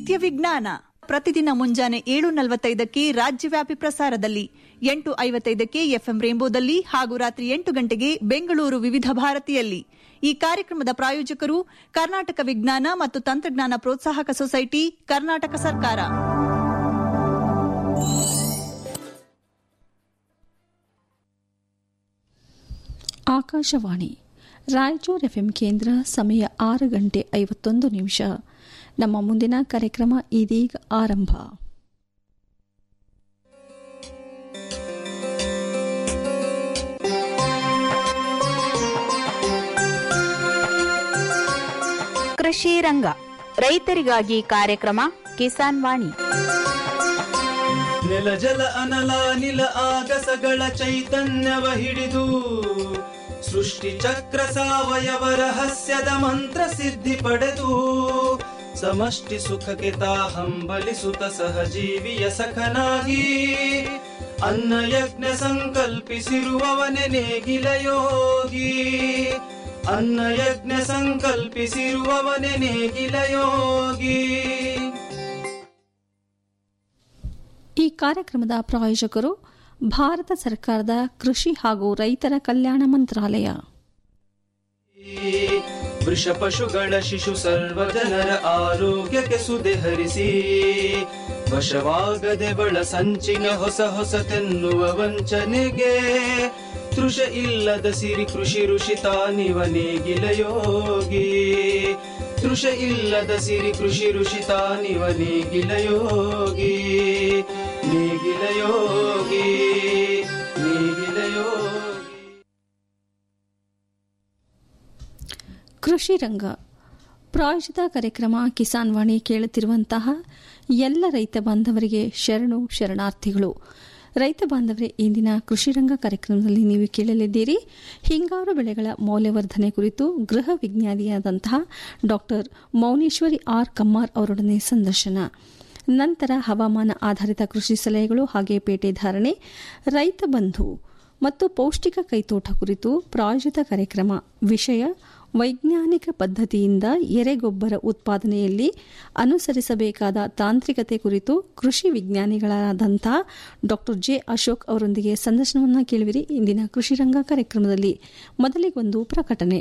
ನಿತ್ಯ ವಿಜ್ಞಾನ ಪ್ರತಿದಿನ ಮುಂಜಾನೆ ಏಳು ನಲವತ್ತೈದಕ್ಕೆ ರಾಜ್ಯವ್ಯಾಪಿ ಪ್ರಸಾರದಲ್ಲಿ ಎಂಟು ಐವತ್ತೈದಕ್ಕೆ ಎಫ್ಎಂ ರೇಂಬೋದಲ್ಲಿ ಹಾಗೂ ರಾತ್ರಿ ಎಂಟು ಗಂಟೆಗೆ ಬೆಂಗಳೂರು ವಿವಿಧ ಭಾರತಿಯಲ್ಲಿ ಈ ಕಾರ್ಯಕ್ರಮದ ಪ್ರಾಯೋಜಕರು ಕರ್ನಾಟಕ ವಿಜ್ಞಾನ ಮತ್ತು ತಂತ್ರಜ್ಞಾನ ಪ್ರೋತ್ಸಾಹಕ ಸೊಸೈಟಿ ಕರ್ನಾಟಕ ಸರ್ಕಾರ ಆಕಾಶವಾಣಿ ರಾಯಚೂರು ಎಫ್ಎಂ ಕೇಂದ್ರ ಸಮಯ ಆರು ಗಂಟೆ ಐವತ್ತೊಂದು ನಿಮಿಷ ನಮ್ಮ ಮುಂದಿನ ಕಾರ್ಯಕ್ರಮ ಇದೀಗ ಆರಂಭ ಕೃಷಿ ರಂಗ ರೈತರಿಗಾಗಿ ಕಾರ್ಯಕ್ರಮ ಕಿಸಾನ್ ವಾಣಿ ನೆಲ ಜಲ ಅನಲ ನಿಲ ಆಗಸಗಳ ಚೈತನ್ಯವ ಹಿಡಿದು ಸೃಷ್ಟಿ ಚಕ್ರ ಸಾವಯವ ರಹಸ್ಯದ ಮಂತ್ರ ಸಿದ್ಧಿ ಪಡೆದು ಸಮಷ್ಟಿ ಸುಖಕ್ಕೆ ತಾ ಹಂಬಲಿಸುತ್ತ ಸಹಜೀವಿಯ ಸಖನಾಗಿ ಅನ್ನ ಯಜ್ಞ ಸಂಕಲ್ಪಿಸಿರುವವನೆ ನೇಗಿಲ ಯೋಗಿ ಅನ್ನ ಯಜ್ಞ ಸಂಕಲ್ಪಿಸಿರುವವನೆ ನೇಗಿಲ ಯೋಗಿ ಈ ಕಾರ್ಯಕ್ರಮದ ಪ್ರಾಯೋಜಕರು ಭಾರತ ಸರ್ಕಾರದ ಕೃಷಿ ಹಾಗೂ ರೈತರ ಕಲ್ಯಾಣ ಮಂತ್ರಾಲಯ ವೃಷ ಪಶುಗಳ ಶಿಶು ಸರ್ವ ಜನರ ಆರೋಗ್ಯಕ್ಕೆ ಸುದೆ ಹರಿಸಿ ವಶವಾಗದೆ ಬಳ ಸಂಚಿನ ಹೊಸ ಹೊಸತೆನ್ನುವ ವಂಚನೆಗೆ ತೃಷ ಇಲ್ಲದ ಸಿರಿ ಕೃಷಿ ಋಷಿ ತಾನಿವ ನೇಗಿಲ ಯೋಗಿ ತೃಷ ಇಲ್ಲದ ಸಿರಿ ಕೃಷಿ ಋಷಿ ತಾನಿವ ನೇಗಿಲ ಯೋಗಿ ನೇಗಿಲ ಯೋಗಿ ನೇಗಿಲ ಯೋಗಿ ಕೃಷಿ ರಂಗ ಪ್ರಾಯೋಜಿತ ಕಾರ್ಯಕ್ರಮ ಕಿಸಾನ್ ವಾಣಿ ಕೇಳುತ್ತಿರುವಂತಹ ಎಲ್ಲ ರೈತ ಬಾಂಧವರಿಗೆ ಶರಣು ಶರಣಾರ್ಥಿಗಳು ರೈತ ಬಾಂಧವರೇ ಇಂದಿನ ಕೃಷಿ ರಂಗ ಕಾರ್ಯಕ್ರಮದಲ್ಲಿ ನೀವು ಕೇಳಲಿದ್ದೀರಿ ಹಿಂಗಾರು ಬೆಳೆಗಳ ಮೌಲ್ಯವರ್ಧನೆ ಕುರಿತು ಗೃಹ ವಿಜ್ಞಾನಿಯಾದಂತಹ ಡಾಕ್ಟರ್ ಮೌನೇಶ್ವರಿ ಆರ್ ಕಮ್ಮಾರ್ ಅವರೊಡನೆ ಸಂದರ್ಶನ ನಂತರ ಹವಾಮಾನ ಆಧಾರಿತ ಕೃಷಿ ಸಲಹೆಗಳು ಹಾಗೆ ಪೇಟೆ ಧಾರಣೆ ರೈತ ಬಂಧು ಮತ್ತು ಪೌಷ್ಟಿಕ ಕೈತೋಟ ಕುರಿತು ಪ್ರಾಯೋಜಿತ ಕಾರ್ಯಕ್ರಮ ವಿಷಯ ವೈಜ್ಞಾನಿಕ ಪದ್ಧತಿಯಿಂದ ಎರೆಗೊಬ್ಬರ ಉತ್ಪಾದನೆಯಲ್ಲಿ ಅನುಸರಿಸಬೇಕಾದ ತಾಂತ್ರಿಕತೆ ಕುರಿತು ಕೃಷಿ ವಿಜ್ಞಾನಿಗಳಾದಂತಹ ಡಾಕ್ಟರ್ ಜೆ ಅಶೋಕ್ ಅವರೊಂದಿಗೆ ಸಂದರ್ಶನವನ್ನು ಕೇಳುವಿರಿ ಇಂದಿನ ಕೃಷಿ ರಂಗ ಕಾರ್ಯಕ್ರಮದಲ್ಲಿ ಮೊದಲಿಗೊಂದು ಪ್ರಕಟಣೆ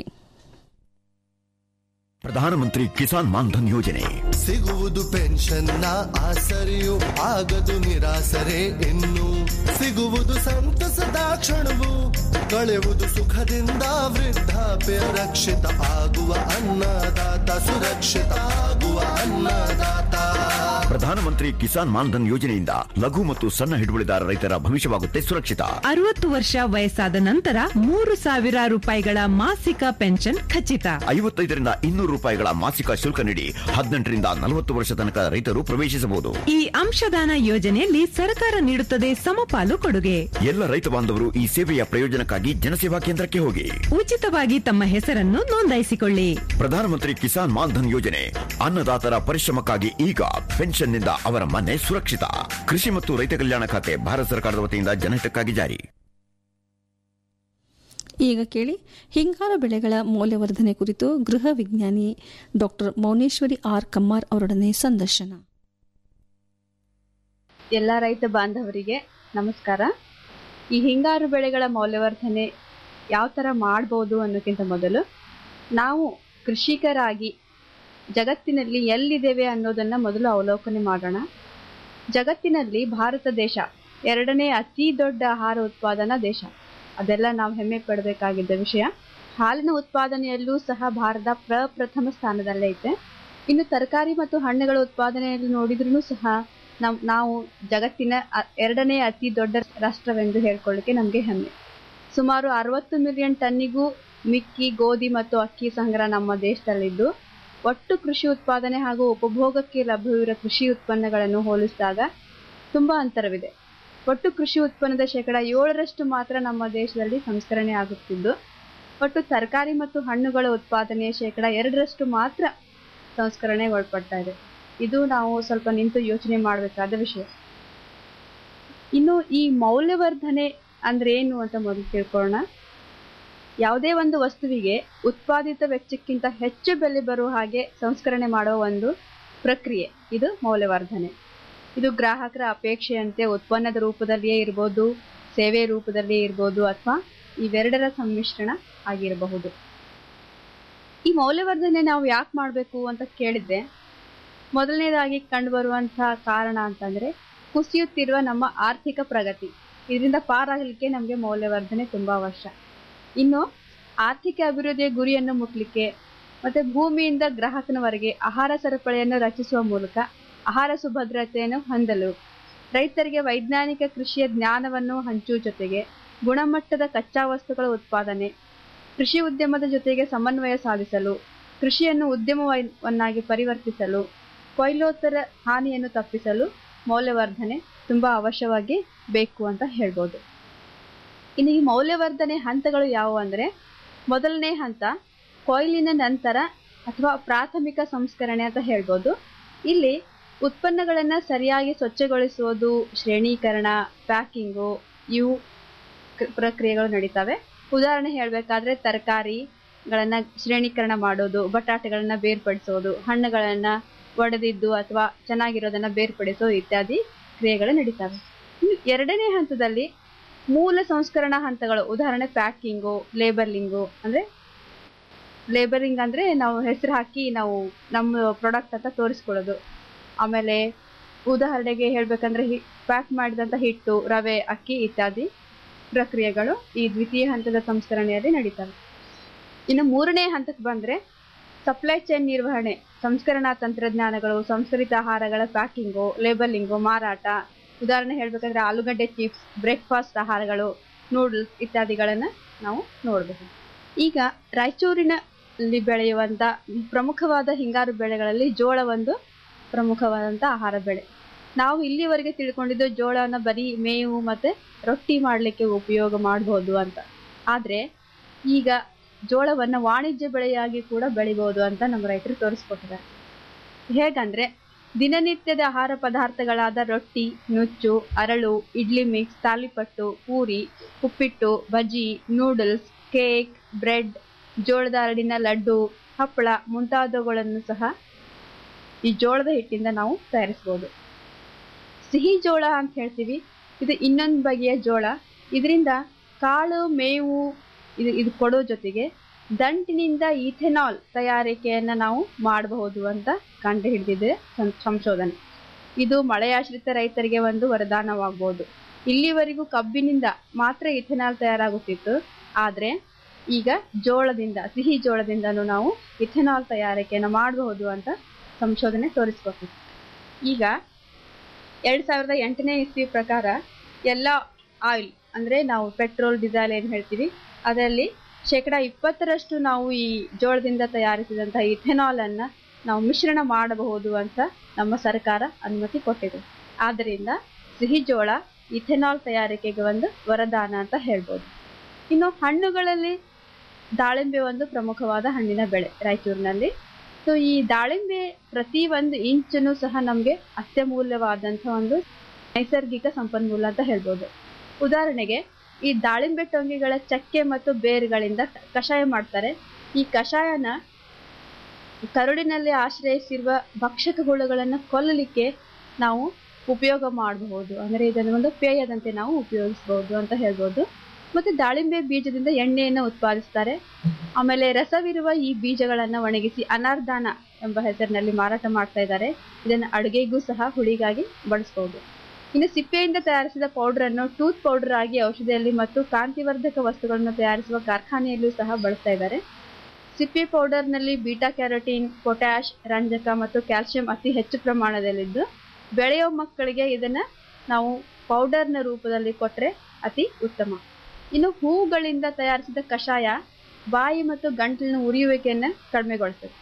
ಪ್ರಧಾನಮಂತ್ರಿ ಕಿಸಾನ್ ಮಾನ್ಧನ್ ಯೋಜನೆ ಸಿಗುವುದು ಪೆನ್ಷನ್ನ ಆಸರೆಯು ಆಗದು ನಿರಾಸರೆ ಇನ್ನು ಸಿಗುವುದು ಸಂತಸದ ಕ್ಷಣವು ಕಳೆಯುವುದು ಸುಖದಿಂದ ವೃದ್ಧಾಪ್ಯ ರಕ್ಷಿತ ಆಗುವ ಅನ್ನದಾತ ಸುರಕ್ಷಿತ ಆಗುವ ಅನ್ನದಾತ ಪ್ರಧಾನಮಂತ್ರಿ ಕಿಸಾನ್ ಮಾನ್ಧನ್ ಯೋಜನೆಯಿಂದ ಲಘು ಮತ್ತು ಸಣ್ಣ ಹಿಡುವಳಿದಾರ ರೈತರ ಭವಿಷ್ಯವಾಗುತ್ತೆ ಸುರಕ್ಷಿತ ಅರವತ್ತು ವರ್ಷ ವಯಸ್ಸಾದ ನಂತರ ಮೂರು ಸಾವಿರ ರೂಪಾಯಿಗಳ ಮಾಸಿಕ ಪೆನ್ಷನ್ ಖಚಿತ ಐವತ್ತೈದರಿಂದ ಇನ್ನೂರು ರೂಪಾಯಿಗಳ ಮಾಸಿಕ ಶುಲ್ಕ ನೀಡಿ ಹದಿನೆಂಟರಿಂದ ನಲವತ್ತು ವರ್ಷ ತನಕ ರೈತರು ಪ್ರವೇಶಿಸಬಹುದು ಈ ಅಂಶದಾನ ಯೋಜನೆಯಲ್ಲಿ ಸರ್ಕಾರ ನೀಡುತ್ತದೆ ಸಮಪಾಲು ಕೊಡುಗೆ ಎಲ್ಲ ರೈತ ಬಾಂಧವರು ಈ ಸೇವೆಯ ಪ್ರಯೋಜನಕ್ಕಾಗಿ ಜನಸೇವಾ ಕೇಂದ್ರಕ್ಕೆ ಹೋಗಿ ಉಚಿತವಾಗಿ ತಮ್ಮ ಹೆಸರನ್ನು ನೋಂದಾಯಿಸಿಕೊಳ್ಳಿ ಪ್ರಧಾನಮಂತ್ರಿ ಕಿಸಾನ್ ಮಾನ್ಧನ್ ಯೋಜನೆ ಅನ್ನದಾತರ ಪರಿಶ್ರಮಕ್ಕಾಗಿ ಈಗ ಪೆನ್ಷನ್ನಿಂದ ಅವರ ಮನೆ ಸುರಕ್ಷಿತ ಕೃಷಿ ಮತ್ತು ರೈತ ಕಲ್ಯಾಣ ಖಾತೆ ಭಾರತ ಸರ್ಕಾರದ ವತಿಯಿಂದ ಜನಹಿತಕ್ಕಾಗಿ ಜಾರಿ ಈಗ ಕೇಳಿ ಹಿಂಗಾರು ಬೆಳೆಗಳ ಮೌಲ್ಯವರ್ಧನೆ ಕುರಿತು ಗೃಹ ವಿಜ್ಞಾನಿ ಡಾಕ್ಟರ್ ಮೌನೇಶ್ವರಿ ಆರ್ ಕಮ್ಮಾರ್ ಅವರೊಡನೆ ಸಂದರ್ಶನ ಎಲ್ಲ ರೈತ ಬಾಂಧವರಿಗೆ ನಮಸ್ಕಾರ ಈ ಹಿಂಗಾರು ಬೆಳೆಗಳ ಮೌಲ್ಯವರ್ಧನೆ ಯಾವ ಥರ ಮಾಡ್ಬೋದು ಅನ್ನೋಕ್ಕಿಂತ ಮೊದಲು ನಾವು ಕೃಷಿಕರಾಗಿ ಜಗತ್ತಿನಲ್ಲಿ ಎಲ್ಲಿದ್ದೇವೆ ಅನ್ನೋದನ್ನು ಮೊದಲು ಅವಲೋಕನೆ ಮಾಡೋಣ ಜಗತ್ತಿನಲ್ಲಿ ಭಾರತ ದೇಶ ಎರಡನೇ ಅತಿ ದೊಡ್ಡ ಆಹಾರ ಉತ್ಪಾದನಾ ದೇಶ ಅದೆಲ್ಲ ನಾವು ಹೆಮ್ಮೆ ಪಡಬೇಕಾಗಿದ್ದ ವಿಷಯ ಹಾಲಿನ ಉತ್ಪಾದನೆಯಲ್ಲೂ ಸಹ ಭಾರತ ಪ್ರಪ್ರಥಮ ಸ್ಥಾನದಲ್ಲೇ ಐತೆ ಇನ್ನು ತರಕಾರಿ ಮತ್ತು ಹಣ್ಣುಗಳ ಉತ್ಪಾದನೆಯಲ್ಲಿ ನೋಡಿದ್ರೂ ಸಹ ನಮ್ ನಾವು ಜಗತ್ತಿನ ಅ- ಎರಡನೇ ಅತಿ ದೊಡ್ಡ ರಾಷ್ಟ್ರವೆಂದು ಹೇಳ್ಕೊಳ್ಳಿಕ್ಕೆ ನಮಗೆ ಹೆಮ್ಮೆ ಸುಮಾರು ಅರವತ್ತು ಮಿಲಿಯನ್ ಟನ್ನಿಗೂ ಮಿಕ್ಕಿ ಗೋಧಿ ಮತ್ತು ಅಕ್ಕಿ ಸಂಗ್ರಹ ನಮ್ಮ ದೇಶದಲ್ಲಿದ್ದು ಒಟ್ಟು ಕೃಷಿ ಉತ್ಪಾದನೆ ಹಾಗೂ ಉಪಭೋಗಕ್ಕೆ ಲಭ್ಯವಿರುವ ಕೃಷಿ ಉತ್ಪನ್ನಗಳನ್ನು ಹೋಲಿಸಿದಾಗ ತುಂಬಾ ಅಂತರವಿದೆ ಒಟ್ಟು ಕೃಷಿ ಉತ್ಪನ್ನದ ಶೇಕಡ ಏಳರಷ್ಟು ಮಾತ್ರ ನಮ್ಮ ದೇಶದಲ್ಲಿ ಸಂಸ್ಕರಣೆ ಆಗುತ್ತಿದ್ದು ಒಟ್ಟು ತರಕಾರಿ ಮತ್ತು ಹಣ್ಣುಗಳ ಉತ್ಪಾದನೆಯ ಶೇಕಡ ಎರಡರಷ್ಟು ಮಾತ್ರ ಸಂಸ್ಕರಣೆ ಒಳಪಡ್ತಾ ಇದೆ ಇದು ನಾವು ಸ್ವಲ್ಪ ನಿಂತು ಯೋಚನೆ ಮಾಡಬೇಕಾದ ವಿಷಯ ಇನ್ನು ಈ ಮೌಲ್ಯವರ್ಧನೆ ಅಂದ್ರೆ ಏನು ಅಂತ ಮೊದಲು ತಿಳ್ಕೊಳ್ಳೋಣ ಯಾವುದೇ ಒಂದು ವಸ್ತುವಿಗೆ ಉತ್ಪಾದಿತ ವೆಚ್ಚಕ್ಕಿಂತ ಹೆಚ್ಚು ಬೆಲೆ ಬರುವ ಹಾಗೆ ಸಂಸ್ಕರಣೆ ಮಾಡುವ ಒಂದು ಪ್ರಕ್ರಿಯೆ ಇದು ಮೌಲ್ಯವರ್ಧನೆ ಇದು ಗ್ರಾಹಕರ ಅಪೇಕ್ಷೆಯಂತೆ ಉತ್ಪನ್ನದ ರೂಪದಲ್ಲಿಯೇ ಇರ್ಬೋದು ಸೇವೆ ರೂಪದಲ್ಲಿಯೇ ಇರ್ಬೋದು ಅಥವಾ ಇವೆರಡರ ಸಮ್ಮಿಶ್ರಣ ಆಗಿರಬಹುದು ಈ ಮೌಲ್ಯವರ್ಧನೆ ನಾವು ಯಾಕೆ ಮಾಡಬೇಕು ಅಂತ ಕೇಳಿದ್ರೆ ಮೊದಲನೇದಾಗಿ ಕಂಡುಬರುವಂತಹ ಕಾರಣ ಅಂತಂದ್ರೆ ಕುಸಿಯುತ್ತಿರುವ ನಮ್ಮ ಆರ್ಥಿಕ ಪ್ರಗತಿ ಇದರಿಂದ ಪಾರಾಗಲಿಕ್ಕೆ ನಮಗೆ ಮೌಲ್ಯವರ್ಧನೆ ತುಂಬಾ ಅವಶ್ಯ ಇನ್ನು ಆರ್ಥಿಕ ಅಭಿವೃದ್ಧಿಯ ಗುರಿಯನ್ನು ಮುಟ್ಲಿಕ್ಕೆ ಮತ್ತೆ ಭೂಮಿಯಿಂದ ಗ್ರಾಹಕನವರೆಗೆ ಆಹಾರ ಸರಪಳಿಯನ್ನು ರಚಿಸುವ ಮೂಲಕ ಆಹಾರ ಸುಭದ್ರತೆಯನ್ನು ಹೊಂದಲು ರೈತರಿಗೆ ವೈಜ್ಞಾನಿಕ ಕೃಷಿಯ ಜ್ಞಾನವನ್ನು ಹಂಚುವ ಜೊತೆಗೆ ಗುಣಮಟ್ಟದ ಕಚ್ಚಾ ವಸ್ತುಗಳ ಉತ್ಪಾದನೆ ಕೃಷಿ ಉದ್ಯಮದ ಜೊತೆಗೆ ಸಮನ್ವಯ ಸಾಧಿಸಲು ಕೃಷಿಯನ್ನು ಉದ್ಯಮವನ್ನಾಗಿ ಪರಿವರ್ತಿಸಲು ಕೊಯ್ಲೋತ್ತರ ಹಾನಿಯನ್ನು ತಪ್ಪಿಸಲು ಮೌಲ್ಯವರ್ಧನೆ ತುಂಬಾ ಅವಶ್ಯವಾಗಿ ಬೇಕು ಅಂತ ಹೇಳ್ಬೋದು ಇನ್ನು ಈ ಮೌಲ್ಯವರ್ಧನೆ ಹಂತಗಳು ಯಾವುವು ಅಂದ್ರೆ ಮೊದಲನೇ ಹಂತ ಕೊಯ್ಲಿನ ನಂತರ ಅಥವಾ ಪ್ರಾಥಮಿಕ ಸಂಸ್ಕರಣೆ ಅಂತ ಹೇಳ್ಬೋದು ಇಲ್ಲಿ ಉತ್ಪನ್ನಗಳನ್ನು ಸರಿಯಾಗಿ ಸ್ವಚ್ಛಗೊಳಿಸುವುದು ಶ್ರೇಣೀಕರಣ ಪ್ಯಾಕಿಂಗು ಇವು ಕ- ಪ್ರಕ್ರಿಯೆಗಳು ನಡೀತವೆ ಉದಾಹರಣೆ ಹೇಳಬೇಕಾದ್ರೆ ತರಕಾರಿಗಳನ್ನ ಶ್ರೇಣೀಕರಣ ಮಾಡೋದು ಬಟಾಟೆಗಳನ್ನ ಬೇರ್ಪಡಿಸೋದು ಹಣ್ಣುಗಳನ್ನ ಒಡೆದಿದ್ದು ಅಥವಾ ಚೆನ್ನಾಗಿರೋದನ್ನ ಬೇರ್ಪಡಿಸೋದು ಇತ್ಯಾದಿ ಕ್ರಿಯೆಗಳು ನಡೀತವೆ ಇನ್ನು ಎರಡನೇ ಹಂತದಲ್ಲಿ ಮೂಲ ಸಂಸ್ಕರಣಾ ಹಂತಗಳು ಉದಾಹರಣೆ ಪ್ಯಾಕಿಂಗು ಲೇಬಲಿಂಗು ಅಂದ್ರೆ ಲೇಬಲಿಂಗ್ ಅಂದ್ರೆ ನಾವು ಹೆಸರು ಹಾಕಿ ನಾವು ನಮ್ಮ ಪ್ರಾಡಕ್ಟ್ ಅಂತ ತೋರಿಸ್ಕೊಳ್ಳೋದು ಆಮೇಲೆ ಉದಾಹರಣೆಗೆ ಹೇಳ್ಬೇಕಂದ್ರೆ ಪ್ಯಾಕ್ ಮಾಡಿದಂತ ಹಿಟ್ಟು ರವೆ ಅಕ್ಕಿ ಇತ್ಯಾದಿ ಪ್ರಕ್ರಿಯೆಗಳು ಈ ದ್ವಿತೀಯ ಹಂತದ ಸಂಸ್ಕರಣೆಯಲ್ಲಿ ನಡೀತವೆ ಇನ್ನು ಮೂರನೇ ಹಂತಕ್ಕೆ ಬಂದ್ರೆ ಸಪ್ಲೈ ಚೈನ್ ನಿರ್ವಹಣೆ ಸಂಸ್ಕರಣಾ ತಂತ್ರಜ್ಞಾನಗಳು ಸಂಸ್ಕರಿತ ಆಹಾರಗಳ ಪ್ಯಾಕಿಂಗು ಲೇಬಲಿಂಗು ಮಾರಾಟ ಉದಾಹರಣೆ ಹೇಳ್ಬೇಕಂದ್ರೆ ಆಲೂಗಡ್ಡೆ ಚಿಪ್ಸ್ ಬ್ರೇಕ್ಫಾಸ್ಟ್ ಆಹಾರಗಳು ನೂಡಲ್ಸ್ ಇತ್ಯಾದಿಗಳನ್ನ ನಾವು ನೋಡಬಹುದು ಈಗ ರಾಯಚೂರಿನಲ್ಲಿ ಬೆಳೆಯುವಂತ ಪ್ರಮುಖವಾದ ಹಿಂಗಾರು ಬೆಳೆಗಳಲ್ಲಿ ಜೋಳ ಒಂದು ಪ್ರಮುಖವಾದಂತ ಆಹಾರ ಬೆಳೆ ನಾವು ಇಲ್ಲಿವರೆಗೆ ತಿಳ್ಕೊಂಡಿದ್ದು ಜೋಳನ ಬರೀ ಮೇವು ಮತ್ತೆ ರೊಟ್ಟಿ ಮಾಡಲಿಕ್ಕೆ ಉಪಯೋಗ ಮಾಡಬಹುದು ಅಂತ ಆದ್ರೆ ಈಗ ಜೋಳವನ್ನ ವಾಣಿಜ್ಯ ಬೆಳೆಯಾಗಿ ಕೂಡ ಬೆಳಿಬಹುದು ಅಂತ ನಮ್ಮ ರೈತರು ತೋರಿಸ್ಕೊಟ್ಟಿದ್ದಾರೆ ಹೇಗಂದ್ರೆ ದಿನನಿತ್ಯದ ಆಹಾರ ಪದಾರ್ಥಗಳಾದ ರೊಟ್ಟಿ ನುಚ್ಚು ಅರಳು ಇಡ್ಲಿ ಮಿಕ್ಸ್ ತಾಲಿಪಟ್ಟು ಪೂರಿ ಉಪ್ಪಿಟ್ಟು ಬಜ್ಜಿ ನೂಡಲ್ಸ್ ಕೇಕ್ ಬ್ರೆಡ್ ಜೋಳದ ಹರಡಿನ ಲಡ್ಡು ಹಪ್ಪಳ ಮುಂತಾದವುಗಳನ್ನು ಸಹ ಈ ಜೋಳದ ಹಿಟ್ಟಿಂದ ನಾವು ತಯಾರಿಸಬಹುದು ಸಿಹಿ ಜೋಳ ಅಂತ ಹೇಳ್ತೀವಿ ಇದು ಇನ್ನೊಂದು ಬಗೆಯ ಜೋಳ ಇದರಿಂದ ಕಾಳು ಮೇವು ಇದು ಇದು ಕೊಡೋ ಜೊತೆಗೆ ದಂಟಿನಿಂದ ಈಥೆನಾಲ್ ತಯಾರಿಕೆಯನ್ನ ನಾವು ಮಾಡಬಹುದು ಅಂತ ಕಂಡು ಹಿಡಿದಿದೆ ಸಂಶೋಧನೆ ಇದು ಮಳೆಯಾಶ್ರಿತ ರೈತರಿಗೆ ಒಂದು ವರದಾನವಾಗಬಹುದು ಇಲ್ಲಿವರೆಗೂ ಕಬ್ಬಿನಿಂದ ಮಾತ್ರ ಇಥೆನಾಲ್ ತಯಾರಾಗುತ್ತಿತ್ತು ಆದ್ರೆ ಈಗ ಜೋಳದಿಂದ ಸಿಹಿ ಜೋಳದಿಂದನೂ ನಾವು ಇಥೆನಾಲ್ ತಯಾರಿಕೆಯನ್ನು ಮಾಡಬಹುದು ಅಂತ ಸಂಶೋಧನೆ ತೋರಿಸ್ಕೊಟ್ಟಿದೆ ಈಗ ಎರಡ್ ಸಾವಿರದ ಎಂಟನೇ ಇಸ್ವಿ ಪ್ರಕಾರ ಎಲ್ಲ ಆಯಿಲ್ ಅಂದ್ರೆ ನಾವು ಪೆಟ್ರೋಲ್ ಡೀಸೆಲ್ ಏನ್ ಹೇಳ್ತೀವಿ ಅದರಲ್ಲಿ ಶೇಕಡ ಇಪ್ಪತ್ತರಷ್ಟು ನಾವು ಈ ಜೋಳದಿಂದ ತಯಾರಿಸಿದಂತಹ ಇಥೆನಾಲ್ ಅನ್ನ ನಾವು ಮಿಶ್ರಣ ಮಾಡಬಹುದು ಅಂತ ನಮ್ಮ ಸರ್ಕಾರ ಅನುಮತಿ ಕೊಟ್ಟಿದೆ ಆದ್ದರಿಂದ ಸಿಹಿ ಜೋಳ ಇಥೆನಾಲ್ ತಯಾರಿಕೆಗೆ ಒಂದು ವರದಾನ ಅಂತ ಹೇಳ್ಬೋದು ಇನ್ನು ಹಣ್ಣುಗಳಲ್ಲಿ ದಾಳಿಂಬೆ ಒಂದು ಪ್ರಮುಖವಾದ ಹಣ್ಣಿನ ಬೆಳೆ ರಾಯಚೂರಿನಲ್ಲಿ ಸೊ ಈ ದಾಳಿಂಬೆ ಪ್ರತಿ ಒಂದು ಇಂಚನು ಸಹ ನಮಗೆ ಅತ್ಯಮೂಲ್ಯವಾದಂತಹ ಒಂದು ನೈಸರ್ಗಿಕ ಸಂಪನ್ಮೂಲ ಅಂತ ಹೇಳ್ಬೋದು ಉದಾಹರಣೆಗೆ ಈ ದಾಳಿಂಬೆ ಟೊಂಗಿಗಳ ಚಕ್ಕೆ ಮತ್ತು ಬೇರುಗಳಿಂದ ಕಷಾಯ ಮಾಡ್ತಾರೆ ಈ ಕಷಾಯನ ಕರುಳಿನಲ್ಲಿ ಆಶ್ರಯಿಸಿರುವ ಭಕ್ಷಕ ಹುಳುಗಳನ್ನು ಕೊಲ್ಲಲಿಕ್ಕೆ ನಾವು ಉಪಯೋಗ ಮಾಡಬಹುದು ಅಂದ್ರೆ ಇದನ್ನು ಒಂದು ಪೇಯದಂತೆ ನಾವು ಉಪಯೋಗಿಸಬಹುದು ಅಂತ ಹೇಳ್ಬೋದು ಮತ್ತೆ ದಾಳಿಂಬೆ ಬೀಜದಿಂದ ಎಣ್ಣೆಯನ್ನು ಉತ್ಪಾದಿಸ್ತಾರೆ ಆಮೇಲೆ ರಸವಿರುವ ಈ ಬೀಜಗಳನ್ನ ಒಣಗಿಸಿ ಅನಾರ್ದಾನ ಎಂಬ ಹೆಸರಿನಲ್ಲಿ ಮಾರಾಟ ಮಾಡ್ತಾ ಇದ್ದಾರೆ ಇದನ್ನು ಅಡುಗೆಗೂ ಸಹ ಹುಳಿಗಾಗಿ ಬಳಸಬಹುದು ಇನ್ನು ಸಿಪ್ಪೆಯಿಂದ ತಯಾರಿಸಿದ ಪೌಡರ್ ಅನ್ನು ಟೂತ್ ಪೌಡರ್ ಆಗಿ ಔಷಧಿಯಲ್ಲಿ ಮತ್ತು ಕಾಂತಿವರ್ಧಕ ವಸ್ತುಗಳನ್ನು ತಯಾರಿಸುವ ಕಾರ್ಖಾನೆಯಲ್ಲೂ ಸಹ ಬಳಸ್ತಾ ಇದ್ದಾರೆ ಸಿಪ್ಪೆ ಪೌಡರ್ನಲ್ಲಿ ಬೀಟಾ ಕ್ಯಾರೋಟಿನ್ ಪೊಟ್ಯಾಶ್ ರಂಜಕ ಮತ್ತು ಕ್ಯಾಲ್ಸಿಯಂ ಅತಿ ಹೆಚ್ಚು ಪ್ರಮಾಣದಲ್ಲಿದ್ದು ಬೆಳೆಯೋ ಮಕ್ಕಳಿಗೆ ಇದನ್ನ ನಾವು ಪೌಡರ್ನ ರೂಪದಲ್ಲಿ ಕೊಟ್ರೆ ಅತಿ ಉತ್ತಮ ಇನ್ನು ಹೂಗಳಿಂದ ತಯಾರಿಸಿದ ಕಷಾಯ ಬಾಯಿ ಮತ್ತು ಗಂಟಲಿನ ಉರಿಯುವಿಕೆಯನ್ನ ಕಡಿಮೆಗೊಳಿಸುತ್ತೆ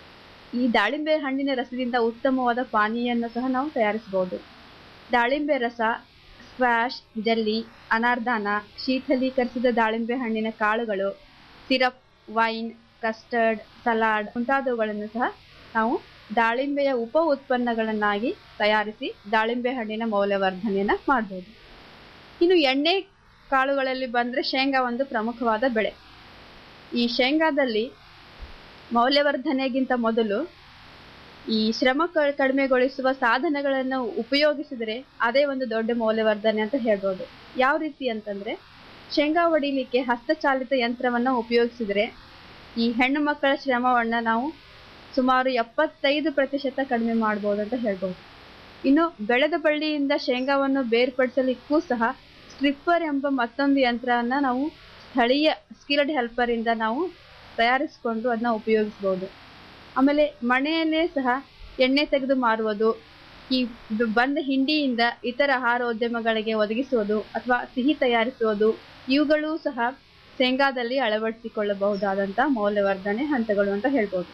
ಈ ದಾಳಿಂಬೆ ಹಣ್ಣಿನ ರಸದಿಂದ ಉತ್ತಮವಾದ ಪಾನೀಯನ್ನು ಸಹ ನಾವು ತಯಾರಿಸಬಹುದು ದಾಳಿಂಬೆ ರಸ ಸ್ಕ್ವಾಶ್ ಜಲ್ಲಿ ಅನಾರ್ದಾನ ಶೀತಲೀಕರಿಸಿದ ದಾಳಿಂಬೆ ಹಣ್ಣಿನ ಕಾಳುಗಳು ಸಿರಪ್ ವೈನ್ ಕಸ್ಟರ್ಡ್ ಸಲಾಡ್ ಮುಂತಾದವುಗಳನ್ನು ಸಹ ನಾವು ದಾಳಿಂಬೆಯ ಉಪ ಉತ್ಪನ್ನಗಳನ್ನಾಗಿ ತಯಾರಿಸಿ ದಾಳಿಂಬೆ ಹಣ್ಣಿನ ಮೌಲ್ಯವರ್ಧನೆಯನ್ನ ಮಾಡಬಹುದು ಇನ್ನು ಎಣ್ಣೆ ಕಾಳುಗಳಲ್ಲಿ ಬಂದ್ರೆ ಶೇಂಗಾ ಒಂದು ಪ್ರಮುಖವಾದ ಬೆಳೆ ಈ ಶೇಂಗಾದಲ್ಲಿ ಮೌಲ್ಯವರ್ಧನೆಗಿಂತ ಮೊದಲು ಈ ಶ್ರಮ ಕ- ಕಡಿಮೆಗೊಳಿಸುವ ಸಾಧನಗಳನ್ನು ಉಪಯೋಗಿಸಿದ್ರೆ ಅದೇ ಒಂದು ದೊಡ್ಡ ಮೌಲ್ಯವರ್ಧನೆ ಅಂತ ಹೇಳ್ಬೋದು ಯಾವ ರೀತಿ ಅಂತಂದ್ರೆ ಶೇಂಗಾ ಹೊಡಿಲಿಕ್ಕೆ ಹಸ್ತಚಾಲಿತ ಯಂತ್ರವನ್ನ ಉಪಯೋಗಿಸಿದ್ರೆ ಈ ಹೆಣ್ಣು ಮಕ್ಕಳ ಶ್ರಮವನ್ನ ನಾವು ಸುಮಾರು ಎಪ್ಪತ್ತೈದು ಪ್ರತಿಶತ ಕಡಿಮೆ ಮಾಡ್ಬೋದು ಅಂತ ಹೇಳ್ಬೋದು ಇನ್ನು ಬೆಳೆದ ಬಳ್ಳಿಯಿಂದ ಶೇಂಗಾವನ್ನು ಬೇರ್ಪಡಿಸಲಿಕ್ಕೂ ಸಹ ಸ್ಟ್ರಿಪ್ಪರ್ ಎಂಬ ಮತ್ತೊಂದು ಯಂತ್ರವನ್ನ ನಾವು ಸ್ಥಳೀಯ ಸ್ಕಿಲ್ಡ್ ಹೆಲ್ಪರ್ ಇಂದ ನಾವು ತಯಾರಿಸಿಕೊಂಡು ಅದನ್ನ ಉಪಯೋಗಿಸ್ಬೋದು ಆಮೇಲೆ ಮನೆಯಲ್ಲೇ ಸಹ ಎಣ್ಣೆ ತೆಗೆದು ಮಾರುವುದು ಈ ಬ- ಬಂದ ಹಿಂಡಿಯಿಂದ ಇತರ ಆಹಾರ ಉದ್ಯಮಗಳಿಗೆ ಒದಗಿಸುವುದು ಅಥವಾ ಸಿಹಿ ತಯಾರಿಸುವುದು ಇವುಗಳು ಸಹ ಶೇಂಗಾದಲ್ಲಿ ಅಳವಡಿಸಿಕೊಳ್ಳಬಹುದಾದಂತ ಮೌಲ್ಯವರ್ಧನೆ ಹಂತಗಳು ಅಂತ ಹೇಳ್ಬೋದು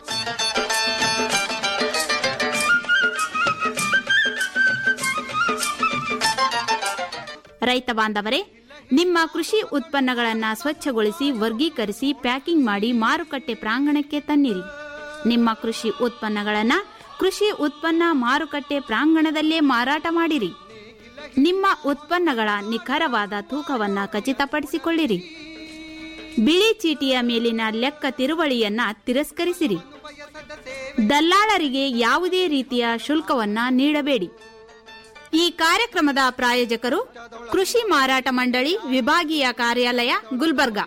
ರೈತ ಬಾಂಧವರೇ ನಿಮ್ಮ ಕೃಷಿ ಉತ್ಪನ್ನಗಳನ್ನು ಸ್ವಚ್ಛಗೊಳಿಸಿ ವರ್ಗೀಕರಿಸಿ ಪ್ಯಾಕಿಂಗ್ ಮಾಡಿ ಮಾರುಕಟ್ಟೆ ಪ್ರಾಂಗಣಕ್ಕೆ ತನ್ನಿರಿ ನಿಮ್ಮ ಕೃಷಿ ಉತ್ಪನ್ನಗಳನ್ನು ಕೃಷಿ ಉತ್ಪನ್ನ ಮಾರುಕಟ್ಟೆ ಪ್ರಾಂಗಣದಲ್ಲೇ ಮಾರಾಟ ಮಾಡಿರಿ ನಿಮ್ಮ ಉತ್ಪನ್ನಗಳ ನಿಖರವಾದ ತೂಕವನ್ನ ಖಚಿತಪಡಿಸಿಕೊಳ್ಳಿರಿ ಬಿಳಿ ಚೀಟಿಯ ಮೇಲಿನ ಲೆಕ್ಕ ತಿರುವಳಿಯನ್ನ ತಿರಸ್ಕರಿಸಿರಿ ದಲ್ಲಾಳರಿಗೆ ಯಾವುದೇ ರೀತಿಯ ಶುಲ್ಕವನ್ನ ನೀಡಬೇಡಿ ಈ ಕಾರ್ಯಕ್ರಮದ ಪ್ರಾಯೋಜಕರು ಕೃಷಿ ಮಾರಾಟ ಮಂಡಳಿ ವಿಭಾಗೀಯ ಕಾರ್ಯಾಲಯ ಗುಲ್ಬರ್ಗಾ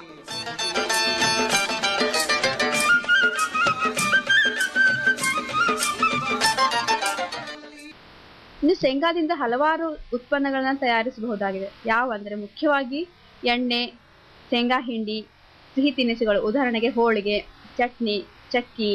ಇನ್ನು ಶೇಂಗಾದಿಂದ ಹಲವಾರು ಉತ್ಪನ್ನಗಳನ್ನ ತಯಾರಿಸಬಹುದಾಗಿದೆ ಯಾವ ಅಂದ್ರೆ ಮುಖ್ಯವಾಗಿ ಎಣ್ಣೆ ಶೇಂಗಾ ಹಿಂಡಿ ಸಿಹಿ ತಿನಿಸುಗಳು ಉದಾಹರಣೆಗೆ ಹೋಳಿಗೆ ಚಟ್ನಿ ಚಕ್ಕಿ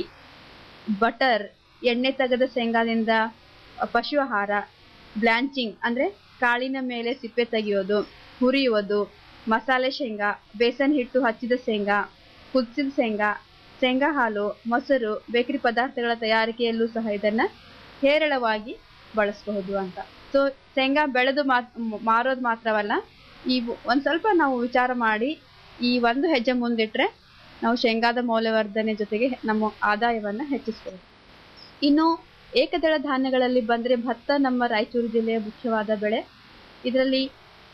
ಬಟರ್ ಎಣ್ಣೆ ತೆಗೆದ ಶೇಂಗಾದಿಂದ ಪಶು ಆಹಾರ ಬ್ಲಾಂಚಿಂಗ್ ಅಂದ್ರೆ ಕಾಳಿನ ಮೇಲೆ ಸಿಪ್ಪೆ ತೆಗೆಯೋದು ಹುರಿಯುವುದು ಮಸಾಲೆ ಶೇಂಗಾ ಬೇಸನ್ ಹಿಟ್ಟು ಹಚ್ಚಿದ ಶೇಂಗಾ ಕುದಿಸಿದ ಶೇಂಗಾ ಶೇಂಗಾ ಹಾಲು ಮೊಸರು ಬೇಕರಿ ಪದಾರ್ಥಗಳ ತಯಾರಿಕೆಯಲ್ಲೂ ಸಹ ಇದನ್ನ ಹೇರಳವಾಗಿ ಬಳಸಬಹುದು ಅಂತ ಸೊ ಶೇಂಗಾ ಬೆಳೆದು ಮಾತ್ ಮಾರೋದು ಮಾತ್ರವಲ್ಲ ಈ ಒಂದ್ ಸ್ವಲ್ಪ ನಾವು ವಿಚಾರ ಮಾಡಿ ಈ ಒಂದು ಹೆಜ್ಜೆ ಮುಂದಿಟ್ರೆ ನಾವು ಶೇಂಗಾದ ಮೌಲ್ಯವರ್ಧನೆ ಜೊತೆಗೆ ನಮ್ಮ ಆದಾಯವನ್ನ ಹೆಚ್ಚಿಸಬಹುದು ಇನ್ನು ಏಕದಳ ಧಾನ್ಯಗಳಲ್ಲಿ ಬಂದ್ರೆ ಭತ್ತ ನಮ್ಮ ರಾಯಚೂರು ಜಿಲ್ಲೆಯ ಮುಖ್ಯವಾದ ಬೆಳೆ ಇದರಲ್ಲಿ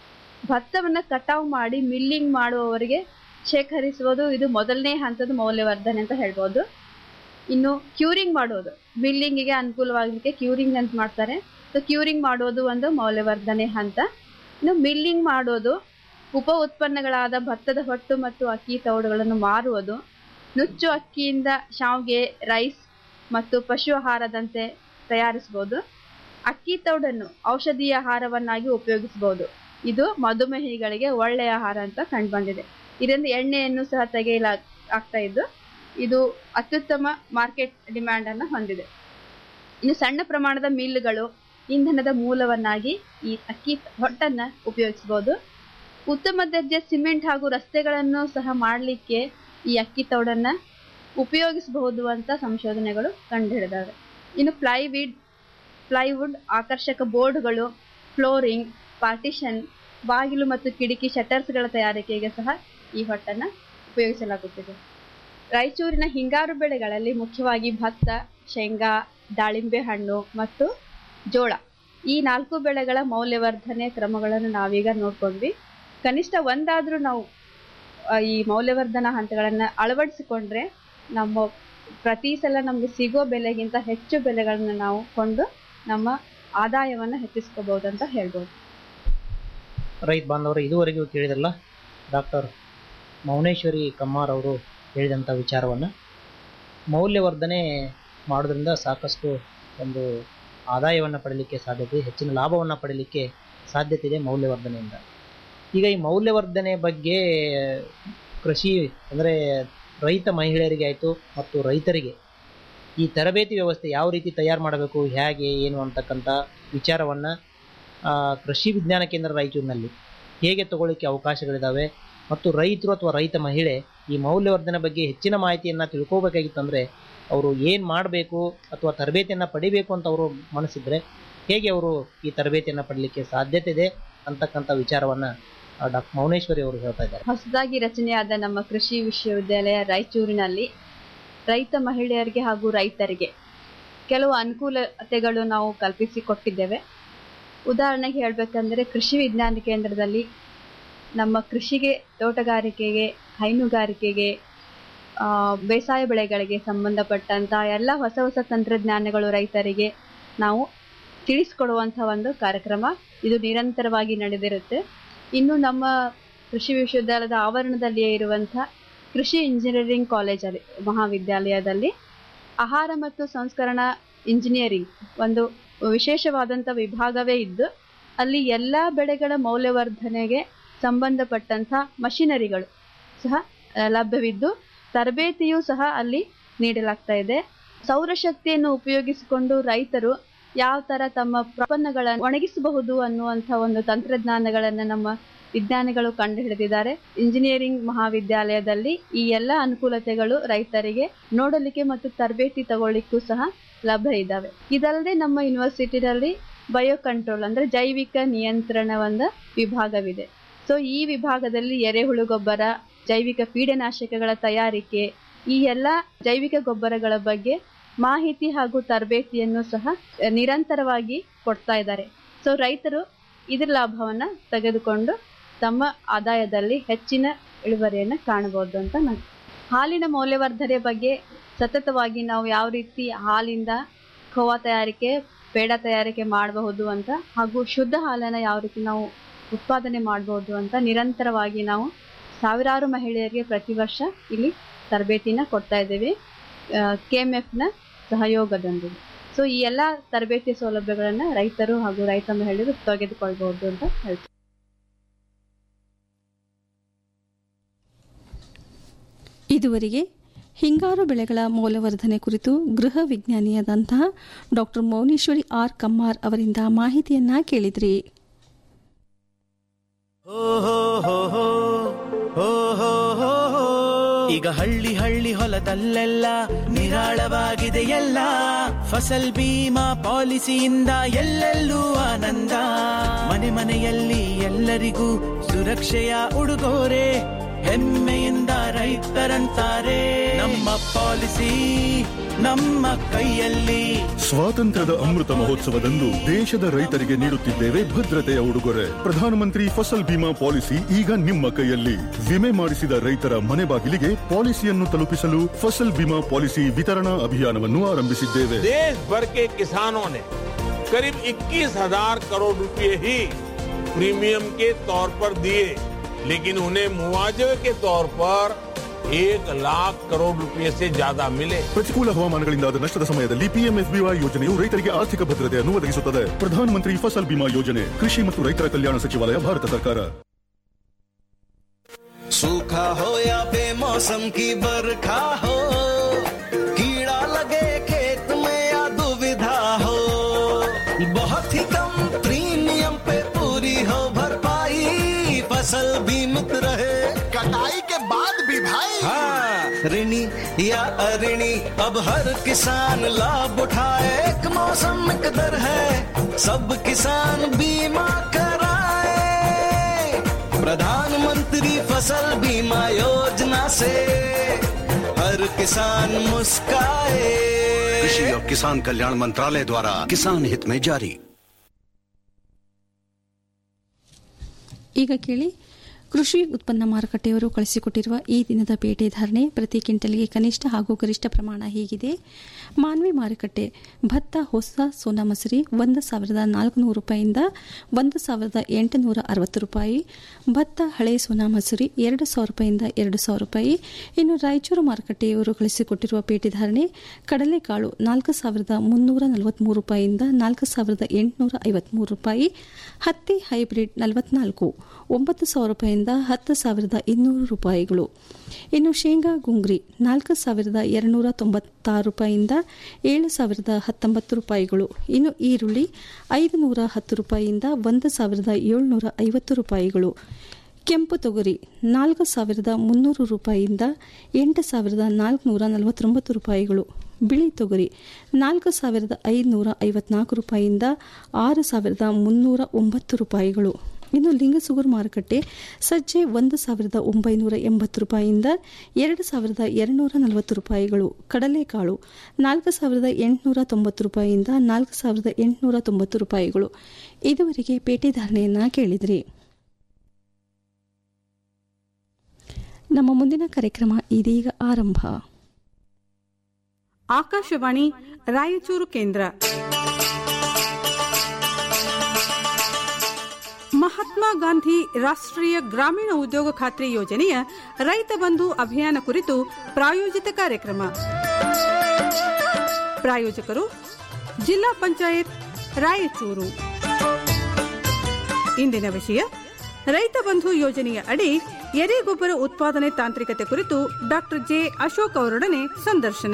ಭತ್ತವನ್ನ ಕಟಾವು ಮಾಡಿ ಮಿಲ್ಲಿಂಗ್ ಮಾಡುವವರಿಗೆ ಶೇಖರಿಸುವುದು ಇದು ಮೊದಲನೇ ಹಂತದ ಮೌಲ್ಯವರ್ಧನೆ ಅಂತ ಹೇಳ್ಬೋದು ಇನ್ನು ಕ್ಯೂರಿಂಗ್ ಮಾಡೋದು ಮಿಲ್ಲಿಂಗಿಗೆ ಅನುಕೂಲವಾಗಲಿಕ್ಕೆ ಕ್ಯೂರಿಂಗ್ ಅಂತ ಮಾಡ್ತಾರೆ ಸೊ ಕ್ಯೂರಿಂಗ್ ಮಾಡೋದು ಒಂದು ಮೌಲ್ಯವರ್ಧನೆ ಹಂತ ಇನ್ನು ಮಿಲ್ಲಿಂಗ್ ಮಾಡೋದು ಉಪ ಉತ್ಪನ್ನಗಳಾದ ಭತ್ತದ ಹೊಟ್ಟು ಮತ್ತು ಅಕ್ಕಿ ತೌಡುಗಳನ್ನು ಮಾರುವುದು ನುಚ್ಚು ಅಕ್ಕಿಯಿಂದ ಶಾವ್ಗೆ ರೈಸ್ ಮತ್ತು ಪಶು ಆಹಾರದಂತೆ ತಯಾರಿಸಬಹುದು ಅಕ್ಕಿ ತೌಡನ್ನು ಔಷಧೀಯ ಆಹಾರವನ್ನಾಗಿ ಉಪಯೋಗಿಸಬಹುದು ಇದು ಮಧುಮೇಹಿಗಳಿಗೆ ಒಳ್ಳೆಯ ಆಹಾರ ಅಂತ ಕಂಡುಬಂದಿದೆ ಇದರಿಂದ ಎಣ್ಣೆಯನ್ನು ಸಹ ತೆಗೆಯಲಾ ಆಗ್ತಾ ಇದ್ದು ಇದು ಅತ್ಯುತ್ತಮ ಮಾರ್ಕೆಟ್ ಡಿಮ್ಯಾಂಡ್ ಅನ್ನು ಹೊಂದಿದೆ ಇನ್ನು ಸಣ್ಣ ಪ್ರಮಾಣದ ಮಿಲ್ಗಳು ಇಂಧನದ ಮೂಲವನ್ನಾಗಿ ಈ ಅಕ್ಕಿ ಹೊಟ್ಟನ್ನ ಉಪಯೋಗಿಸಬಹುದು ಉತ್ತಮ ದರ್ಜೆ ಸಿಮೆಂಟ್ ಹಾಗೂ ರಸ್ತೆಗಳನ್ನು ಸಹ ಮಾಡಲಿಕ್ಕೆ ಈ ಅಕ್ಕಿ ತೌಡನ್ನ ಉಪಯೋಗಿಸಬಹುದು ಅಂತ ಸಂಶೋಧನೆಗಳು ಕಂಡುಹಿಡಿದಾವೆ ಇನ್ನು ಪ್ಲೈವಿಡ್ ಪ್ಲೈವುಡ್ ಆಕರ್ಷಕ ಬೋರ್ಡ್ಗಳು ಫ್ಲೋರಿಂಗ್ ಪಾರ್ಟಿಷನ್ ಬಾಗಿಲು ಮತ್ತು ಕಿಟಕಿ ಶಟರ್ಸ್ಗಳ ತಯಾರಿಕೆಗೆ ಸಹ ಈ ಹೊಟ್ಟನ್ನ ಉಪಯೋಗಿಸಲಾಗುತ್ತಿದೆ ರಾಯಚೂರಿನ ಹಿಂಗಾರು ಬೆಳೆಗಳಲ್ಲಿ ಮುಖ್ಯವಾಗಿ ಭತ್ತ ಶೇಂಗಾ ದಾಳಿಂಬೆ ಹಣ್ಣು ಮತ್ತು ಜೋಳ ಈ ನಾಲ್ಕು ಬೆಳೆಗಳ ಮೌಲ್ಯವರ್ಧನೆ ಕ್ರಮಗಳನ್ನು ನಾವೀಗ ನೋಡ್ಕೊಂಡ್ವಿ ಕನಿಷ್ಠ ಒಂದಾದ್ರೂ ನಾವು ಆ, ಈ ಮೌಲ್ಯವರ್ಧನಾ ಹಂತಗಳನ್ನ ಅಳವಡಿಸಿಕೊಂಡ್ರೆ ನಮ್ಮ ಪ್ರತಿ ಸಲ ನಮ್ಗೆ ಸಿಗೋ ಬೆಲೆಗಿಂತ ಹೆಚ್ಚು ಬೆಲೆಗಳನ್ನ ನಾವು ಕೊಂಡು ನಮ್ಮ ಆದಾಯವನ್ನ ಹೆಚ್ಚಿಸ್ಕೋಬಹುದು ಅಂತ ಹೇಳ್ಬೋದು ರೈತ ಬಾಂಧವರು ಇದುವರೆಗೂ ಕೇಳಿದ್ರಲ್ಲ ಡಾಕ್ಟರ್ ಮೌನೇಶ್ವರಿ ಕಮ್ಮಾರ್ ಅವರು ಹೇಳಿದಂಥ ವಿಚಾರವನ್ನು ಮೌಲ್ಯವರ್ಧನೆ ಮಾಡೋದ್ರಿಂದ ಸಾಕಷ್ಟು ಒಂದು ಆದಾಯವನ್ನು ಪಡೀಲಿಕ್ಕೆ ಸಾಧ್ಯತೆ ಇದೆ, ಹೆಚ್ಚಿನ ಲಾಭವನ್ನು ಪಡೀಲಿಕ್ಕೆ ಸಾಧ್ಯತೆ ಇದೆ ಮೌಲ್ಯವರ್ಧನೆಯಿಂದ ಈಗ ಈ ಮೌಲ್ಯವರ್ಧನೆ ಬಗ್ಗೆ ಕೃಷಿ ಅಂದರೆ ರೈತ ಮಹಿಳೆಯರಿಗೆ ಆಯಿತು ಮತ್ತು ರೈತರಿಗೆ ಈ ತರಬೇತಿ ವ್ಯವಸ್ಥೆ ಯಾವ ರೀತಿ ತಯಾರು ಮಾಡಬೇಕು ಹೇಗೆ ಏನು ಅಂತಕ್ಕಂಥ ವಿಚಾರವನ್ನು ಕೃಷಿ ವಿಜ್ಞಾನ ಕೇಂದ್ರ ರಾಯಚೂರಿನಲ್ಲಿ ಹೇಗೆ ತಗೊಳ್ಳಿಕ್ಕೆ ಅವಕಾಶಗಳಿದ್ದಾವೆ ಮತ್ತು ರೈತರು ಅಥವಾ ರೈತ ಮಹಿಳೆ ಈ ಮೌಲ್ಯವರ್ಧನೆ ಬಗ್ಗೆ ಹೆಚ್ಚಿನ ಮಾಹಿತಿಯನ್ನು ತಿಳ್ಕೋಬೇಕಾಗಿತ್ತಂದರೆ ಅವರು ಏನು ಮಾಡಬೇಕು ಅಥವಾ ತರಬೇತಿಯನ್ನು ಪಡಿಬೇಕು ಅಂತ ಅವರು ಮನಸ್ಸಿದ್ರೆ ಹೇಗೆ ಅವರು ಈ ತರಬೇತಿಯನ್ನು ಪಡಲಿಕ್ಕೆ ಸಾಧ್ಯತೆ ಇದೆ ಅಂತಕ್ಕಂಥ ವಿಚಾರವನ್ನು ಡಾಕ್ಟರ್ ಮೌನೇಶ್ವರಿ ಅವರು ಹೇಳ್ತಾ ಇದ್ದಾರೆ ಹೊಸದಾಗಿ ರಚನೆಯಾದ ನಮ್ಮ ಕೃಷಿ ವಿಶ್ವವಿದ್ಯಾಲಯ ರಾಯಚೂರಿನಲ್ಲಿ ರೈತ ಮಹಿಳೆಯರಿಗೆ ಹಾಗೂ ರೈತರಿಗೆ ಕೆಲವು ಅನುಕೂಲತೆಗಳು ನಾವು ಕಲ್ಪಿಸಿ ಕೊಟ್ಟಿದ್ದೇವೆ ಉದಾಹರಣೆಗೆ ಹೇಳಬೇಕಂದ್ರೆ ಕೃಷಿ ವಿಜ್ಞಾನ ಕೇಂದ್ರದಲ್ಲಿ ನಮ್ಮ ಕೃಷಿಗೆ ತೋಟಗಾರಿಕೆಗೆ ಹೈನುಗಾರಿಕೆಗೆ ಆ, ಬೇಸಾಯ ಬೆಳೆಗಳಿಗೆ ಸಂಬಂಧಪಟ್ಟಂತ ಎಲ್ಲ ಹೊಸ ಹೊಸ ತಂತ್ರಜ್ಞಾನಗಳು ರೈತರಿಗೆ ನಾವು ತಿಳಿಸ್ಕೊಡುವಂಥ ಒಂದು ಕಾರ್ಯಕ್ರಮ ಇದು ನಿರಂತರವಾಗಿ ನಡೆದಿರುತ್ತೆ ಇನ್ನು ನಮ್ಮ ಕೃಷಿ ವಿಶ್ವವಿದ್ಯಾಲಯದ ಆವರಣದಲ್ಲಿಯೇ ಇರುವಂಥ ಕೃಷಿ ಇಂಜಿನಿಯರಿಂಗ್ ಕಾಲೇಜಲ್ಲಿ ಮಹಾವಿದ್ಯಾಲಯದಲ್ಲಿ ಆಹಾರ ಮತ್ತು ಸಂಸ್ಕರಣಾ ಇಂಜಿನಿಯರಿಂಗ್ ಒಂದು ವಿಶೇಷವಾದಂಥ ವಿಭಾಗವೇ ಇದ್ದು ಅಲ್ಲಿ ಎಲ್ಲ ಬೆಳೆಗಳ ಮೌಲ್ಯವರ್ಧನೆಗೆ ಸಂಬಂಧಪಟ್ಟಂಥ ಮಷಿನರಿಗಳು ಸಹ ಆ, ಲಭ್ಯವಿದ್ದು ತರಬೇತಿಯೂ ಸಹ ಅಲ್ಲಿ ನೀಡಲಾಗ್ತಾ ಇದೆ ಸೌರಶಕ್ತಿಯನ್ನು ಉಪಯೋಗಿಸಿಕೊಂಡು ರೈತರು ಯಾವ ತರ ತಮ್ಮ ಉತ್ಪನ್ನಗಳನ್ನು ಒಣಗಿಸಬಹುದು ಅನ್ನುವಂಥ ಒಂದು ತಂತ್ರಜ್ಞಾನಗಳನ್ನು ನಮ್ಮ ವಿಜ್ಞಾನಿಗಳು ಕಂಡು ಹಿಡಿದಿದ್ದಾರೆ ಇಂಜಿನಿಯರಿಂಗ್ ಮಹಾವಿದ್ಯಾಲಯದಲ್ಲಿ ಈ ಎಲ್ಲ ಅನುಕೂಲತೆಗಳು ರೈತರಿಗೆ ನೋಡಲಿಕ್ಕೆ ಮತ್ತು ತರಬೇತಿ ತಗೊಳ್ಳಿಕ್ಕೂ ಸಹ ಲಭ್ಯ ಇದ್ದಾವೆ ಇದಲ್ಲದೆ ನಮ್ಮ ಯೂನಿವರ್ಸಿಟಿನಲ್ಲಿ ಬಯೋ ಕಂಟ್ರೋಲ್ ಅಂದ್ರೆ ಜೈವಿಕ ನಿಯಂತ್ರಣ ಒಂದು ವಿಭಾಗವಿದೆ ಸೊ ಈ ವಿಭಾಗದಲ್ಲಿ ಎರೆಹುಳು ಗೊಬ್ಬರ ಜೈವಿಕ ಕೀಟನಾಶಕಗಳ ತಯಾರಿಕೆ ಈ ಎಲ್ಲ ಜೈವಿಕ ಗೊಬ್ಬರಗಳ ಬಗ್ಗೆ ಮಾಹಿತಿ ಹಾಗೂ ತರಬೇತಿಯನ್ನು ಸಹ ಅಹ್, ನಿರಂತರವಾಗಿ ಕೊಡ್ತಾ ಇದ್ದಾರೆ ಸೊ ರೈತರು ಇದರ ಲಾಭವನ್ನ ತೆಗೆದುಕೊಂಡು ತಮ್ಮ ಆದಾಯದಲ್ಲಿ ಹೆಚ್ಚಿನ ಇಳುವರಿಯನ್ನು ಕಾಣಬಹುದು ಅಂತ ನಾನು ಹಾಲಿನ ಮೌಲ್ಯವರ್ಧನೆ ಬಗ್ಗೆ ಸತತವಾಗಿ ನಾವು ಯಾವ ರೀತಿ ಹಾಲಿಂದ ಖೋವಾ ತಯಾರಿಕೆ ಪೇಡ ತಯಾರಿಕೆ ಮಾಡಬಹುದು ಅಂತ ಹಾಗೂ ಶುದ್ಧ ಹಾಲನ್ನು ಯಾವ ರೀತಿ ನಾವು ಉತ್ಪಾದನೆ ಮಾಡಬಹುದು ಅಂತ ನಿರಂತರವಾಗಿ ನಾವು ಸಾವಿರಾರು ಮಹಿಳೆಯರಿಗೆ ಪ್ರತಿ ವರ್ಷ ಇಲ್ಲಿ ತರಬೇತಿನ ಕೊಡ್ತಾ ಇದ್ದೇವೆ ಕೆ ಎಮ್ ಎಫ್ನ ಸಹಯೋಗದೊಂದಿಗೆ ಸೊ ಈ ಎಲ್ಲ ತರಬೇತಿ ಸೌಲಭ್ಯಗಳನ್ನು ರೈತರು ಹಾಗೂ ರೈತ ಮಹಿಳೆಯರು ತೆಗೆದುಕೊಳ್ಬಹುದು ಅಂತ ಹೇಳ್ತೀನಿ ಇದುವರೆಗೆ ಹಿಂಗಾರು ಬೆಳೆಗಳ ಮೌಲ್ಯವರ್ಧನೆ ಕುರಿತು ಗೃಹ ವಿಜ್ಞಾನಿಯಾದಂತಹ ಡಾಕ್ಟರ್ ಮೌನೇಶ್ವರಿ ಆರ್ ಕಮ್ಮಾರ್ ಅವರಿಂದ ಮಾಹಿತಿಯನ್ನ ಕೇಳಿದ್ರಿ ಈಗ ಹಳ್ಳಿ ಹಳ್ಳಿ ಹೊಲದಲ್ಲೆಲ್ಲ ನಿರಾಳವಾಗಿದೆ ಎಲ್ಲ ಫಸಲ್ ಬೀಮಾ ಪಾಲಿಸಿಯಿಂದ ಎಲ್ಲೆಲ್ಲೂ ಆನಂದ ಮನೆ ಮನೆಯಲ್ಲಿ ಎಲ್ಲರಿಗೂ ಸುರಕ್ಷೆಯ ಉಡುಗೊರೆ ಹೆಮ್ಮೆಯಿಂದ ರೈತರಂತಾರೆ ನಮ್ಮ ಪಾಲಿಸಿ ನಮ್ಮ ಕೈಯಲ್ಲಿ ಸ್ವಾತಂತ್ರ್ಯದ ಅಮೃತ ಮಹೋತ್ಸವದಂದು ದೇಶದ ರೈತರಿಗೆ ನೀಡುತ್ತಿದ್ದೇವೆ ಭದ್ರತೆಯ ಉಡುಗೊರೆ ಪ್ರಧಾನಮಂತ್ರಿ ಫಸಲ್ ಬಿಮಾ ಪಾಲಿಸಿ ಈಗ ನಿಮ್ಮ ಕೈಯಲ್ಲಿ ವಿಮೆ ಮಾಡಿಸಿದ ರೈತರ ಮನೆ ಬಾಗಿಲಿಗೆ ಪಾಲಿಸಿಯನ್ನು ತಲುಪಿಸಲು ಫಸಲ್ ಬಿಮಾ ಪಾಲಿಸಿ ವಿತರಣಾ ಅಭಿಯಾನವನ್ನು ಆರಂಭಿಸಿದ್ದೇವೆ देश भर के किसानों ने करीब 21,000 करोड़ रुपए ही प्रीमियम के तौर पर दिए लेकिन उन्हें मुआवजे के तौर पर एक लाख करोड़ रुपए से ज्यादा मिले ಪ್ರತಿಕೂಲ ಹವಾಮಾನಗಳಿಂದಾದ ನಷ್ಟದ ಸಮಯದಲ್ಲಿ ಪಿಎಂಎಫ್ಬಿವೈ ಯೋಜನೆಯು ರೈತರಿಗೆ ಆರ್ಥಿಕ ಭದ್ರತೆಯನ್ನು ಒದಗಿಸುತ್ತದೆ ಪ್ರಧಾನಮಂತ್ರಿ ಫಸಲ್ ಬಿಮಾ ಯೋಜನೆ ಕೃಷಿ ಮತ್ತು ರೈತರ ಕಲ್ಯಾಣ ಸಚಿವಾಲಯ ಭಾರತ ಸರ್ಕಾರ सूखा हो या बेमौसम की बरखा हो कीड़ा लगे खेत में या दुविधा हो बहुत ही कम प्रीमियम पे पूरी हो भरपाई फसल बीमित रहे कटाई के बाद भी भाई हाँ ऋणी या अऋणी अब हर किसान लाभ उठाए एक मौसम एक दर है सब किसान बीमा कराए प्रधानमंत्री फसल बीमा योजना से हर किसान मुस्काए कृषि और किसान कल्याण मंत्रालय द्वारा किसान हित में जारी ಈಗ ಕೇಳಿ ಕೃಷಿ ಉತ್ಪನ್ನ ಮಾರುಕಟ್ಟೆಯವರು ಕಳಿಸಿಕೊಟ್ಟಿರುವ ಈ ದಿನದ ಪೇಟೆ ಧಾರಣೆ ಪ್ರತಿ ಕ್ವಿಂಟಲ್ಗೆ ಕನಿಷ್ಠ ಹಾಗೂ ಗರಿಷ್ಠ ಪ್ರಮಾಣ ಹೀಗಿದೆ ಮಾನ್ವಿ ಮಾರುಕಟ್ಟೆ ಭತ್ತ ಹೊಸ ಸೋನಾ ಮಸೂರಿ ಒಂದು ಸಾವಿರದ ನಾಲ್ಕುನೂರು ರೂಪಾಯಿಯಿಂದ ಒಂದು ಸಾವಿರದ ಎಂಟುನೂರ ಅರವತ್ತು ರೂಪಾಯಿ ಭತ್ತ ಹಳೆ ಸೋನಾ ಮಸೂರಿ ಎರಡು ಸಾವಿರ ರೂಪಾಯಿಯಿಂದ ಎರಡು ಸಾವಿರ ರೂಪಾಯಿ ಇನ್ನು ರಾಯಚೂರು ಮಾರುಕಟ್ಟೆಯವರು ಕಳಿಸಿಕೊಟ್ಟಿರುವ ಪೇಟೆ ಧಾರಣೆ ಕಡಲೆಕಾಳು ನಾಲ್ಕು ಸಾವಿರದ ಮುನ್ನೂರ ನಲವತ್ಮೂರು ರೂಪಾಯಿಯಿಂದ ನಾಲ್ಕು ಸಾವಿರದ ಎಂಟುನೂರ ಐವತ್ಮೂರು ರೂಪಾಯಿ ಹತ್ತಿ ಹೈಬ್ರಿಡ್ ನಲವತ್ನಾಲ್ಕು ಒಂಬತ್ತು ಸಾವಿರ ರೂಪಾಯಿಯಿಂದ ಹತ್ತು ಸಾವಿರದ ಇನ್ನೂರು ರೂಪಾಯಿಗಳು ಇನ್ನು ಶೇಂಗಾ ಗುಂಗ್ರಿ ನಾಲ್ಕು ಸಾವಿರದ ಎರಡುನೂರ ತೊಂಬತ್ತಾರು ರೂಪಾಯಿಯಿಂದ ಏಳು ಸಾವಿರದ ಹತ್ತೊಂಬತ್ತು ರೂಪಾಯಿಗಳು ಇನ್ನು ಈರುಳ್ಳಿ ಐದು ನೂರ ಹತ್ತು ರೂಪಾಯಿಯಿಂದ ಒಂದು ಸಾವಿರದ ಏಳುನೂರ ಐವತ್ತು ರೂಪಾಯಿಗಳು ಕೆಂಪು ತೊಗರಿ ನಾಲ್ಕು ಸಾವಿರದ ಮುನ್ನೂರು ರೂಪಾಯಿಯಿಂದ ಎಂಟು ಸಾವಿರದ ನಾಲ್ಕುನೂರ ನಲವತ್ತೊಂಬತ್ತು ರೂಪಾಯಿಗಳು ಬಿಳಿ ತೊಗರಿ ನಾಲ್ಕು ಸಾವಿರದ ಐದುನೂರ ಐವತ್ನಾಲ್ಕು ರೂಪಾಯಿಯಿಂದ ಆರು ಸಾವಿರದ ಮುನ್ನೂರ ಒಂಬತ್ತು ರೂಪಾಯಿಗಳು ಇನ್ನು ಲಿಂಗಸುಗೂರು ಮಾರುಕಟ್ಟೆ ಸಜ್ಜೆ ಒಂದು ಸಾವಿರದ ಒಂಬೈನೂರ ಎಂಬತ್ತು ರೂಪಾಯಿಯಿಂದ ಎರಡು ಸಾವಿರದ ಎರಡುನೂರ ನಲವತ್ತು ರೂಪಾಯಿಗಳು ಕಡಲೆಕಾಳು ನಾಲ್ಕು ಸಾವಿರದ ಎಂಟುನೂರ ತೊಂಬತ್ತು ರೂಪಾಯಿಯಿಂದ ನಾಲ್ಕು ಸಾವಿರದ ಎಂಟುನೂರ ತೊಂಬತ್ತು ರೂಪಾಯಿಗಳು ಇದುವರೆಗೆ ಪೇಟೆ ಧಾರಣೆಯನ್ನ ಕೇಳಿದ್ರಿ ನಮ್ಮ ಮುಂದಿನ ಕಾರ್ಯಕ್ರಮ ಇದೀಗ ಆರಂಭ ಆಕಾಶವಾಣಿ ರಾಯಚೂರು ಕೇಂದ್ರ ಮಹಾತ್ಮ ಗಾಂಧಿ ರಾಷ್ಟ್ರೀಯ ಗ್ರಾಮೀಣ ಉದ್ಯೋಗ ಖಾತ್ರಿ ಯೋಜನೆಯ ರೈತ ಬಂಧು ಅಭಿಯಾನ ಕುರಿತು ಪ್ರಾಯೋಜಿತ ಕಾರ್ಯಕ್ರಮ ಪ್ರಾಯೋಜಕರು ಜಿಲ್ಲಾ ಪಂಚಾಯತ್ ರಾಯಚೂರು ಇಂದಿನ ವಿಷಯ ರೈತ ಬಂಧು ಯೋಜನೆಯ ಅಡಿ ಎರೆಗೊಬ್ಬರ ಉತ್ಪಾದನೆ ತಾಂತ್ರಿಕತೆ ಕುರಿತು ಡಾಕ್ಟರ್ ಜೆ ಅಶೋಕ್ ಅವರೊಡನೆ ಸಂದರ್ಶನ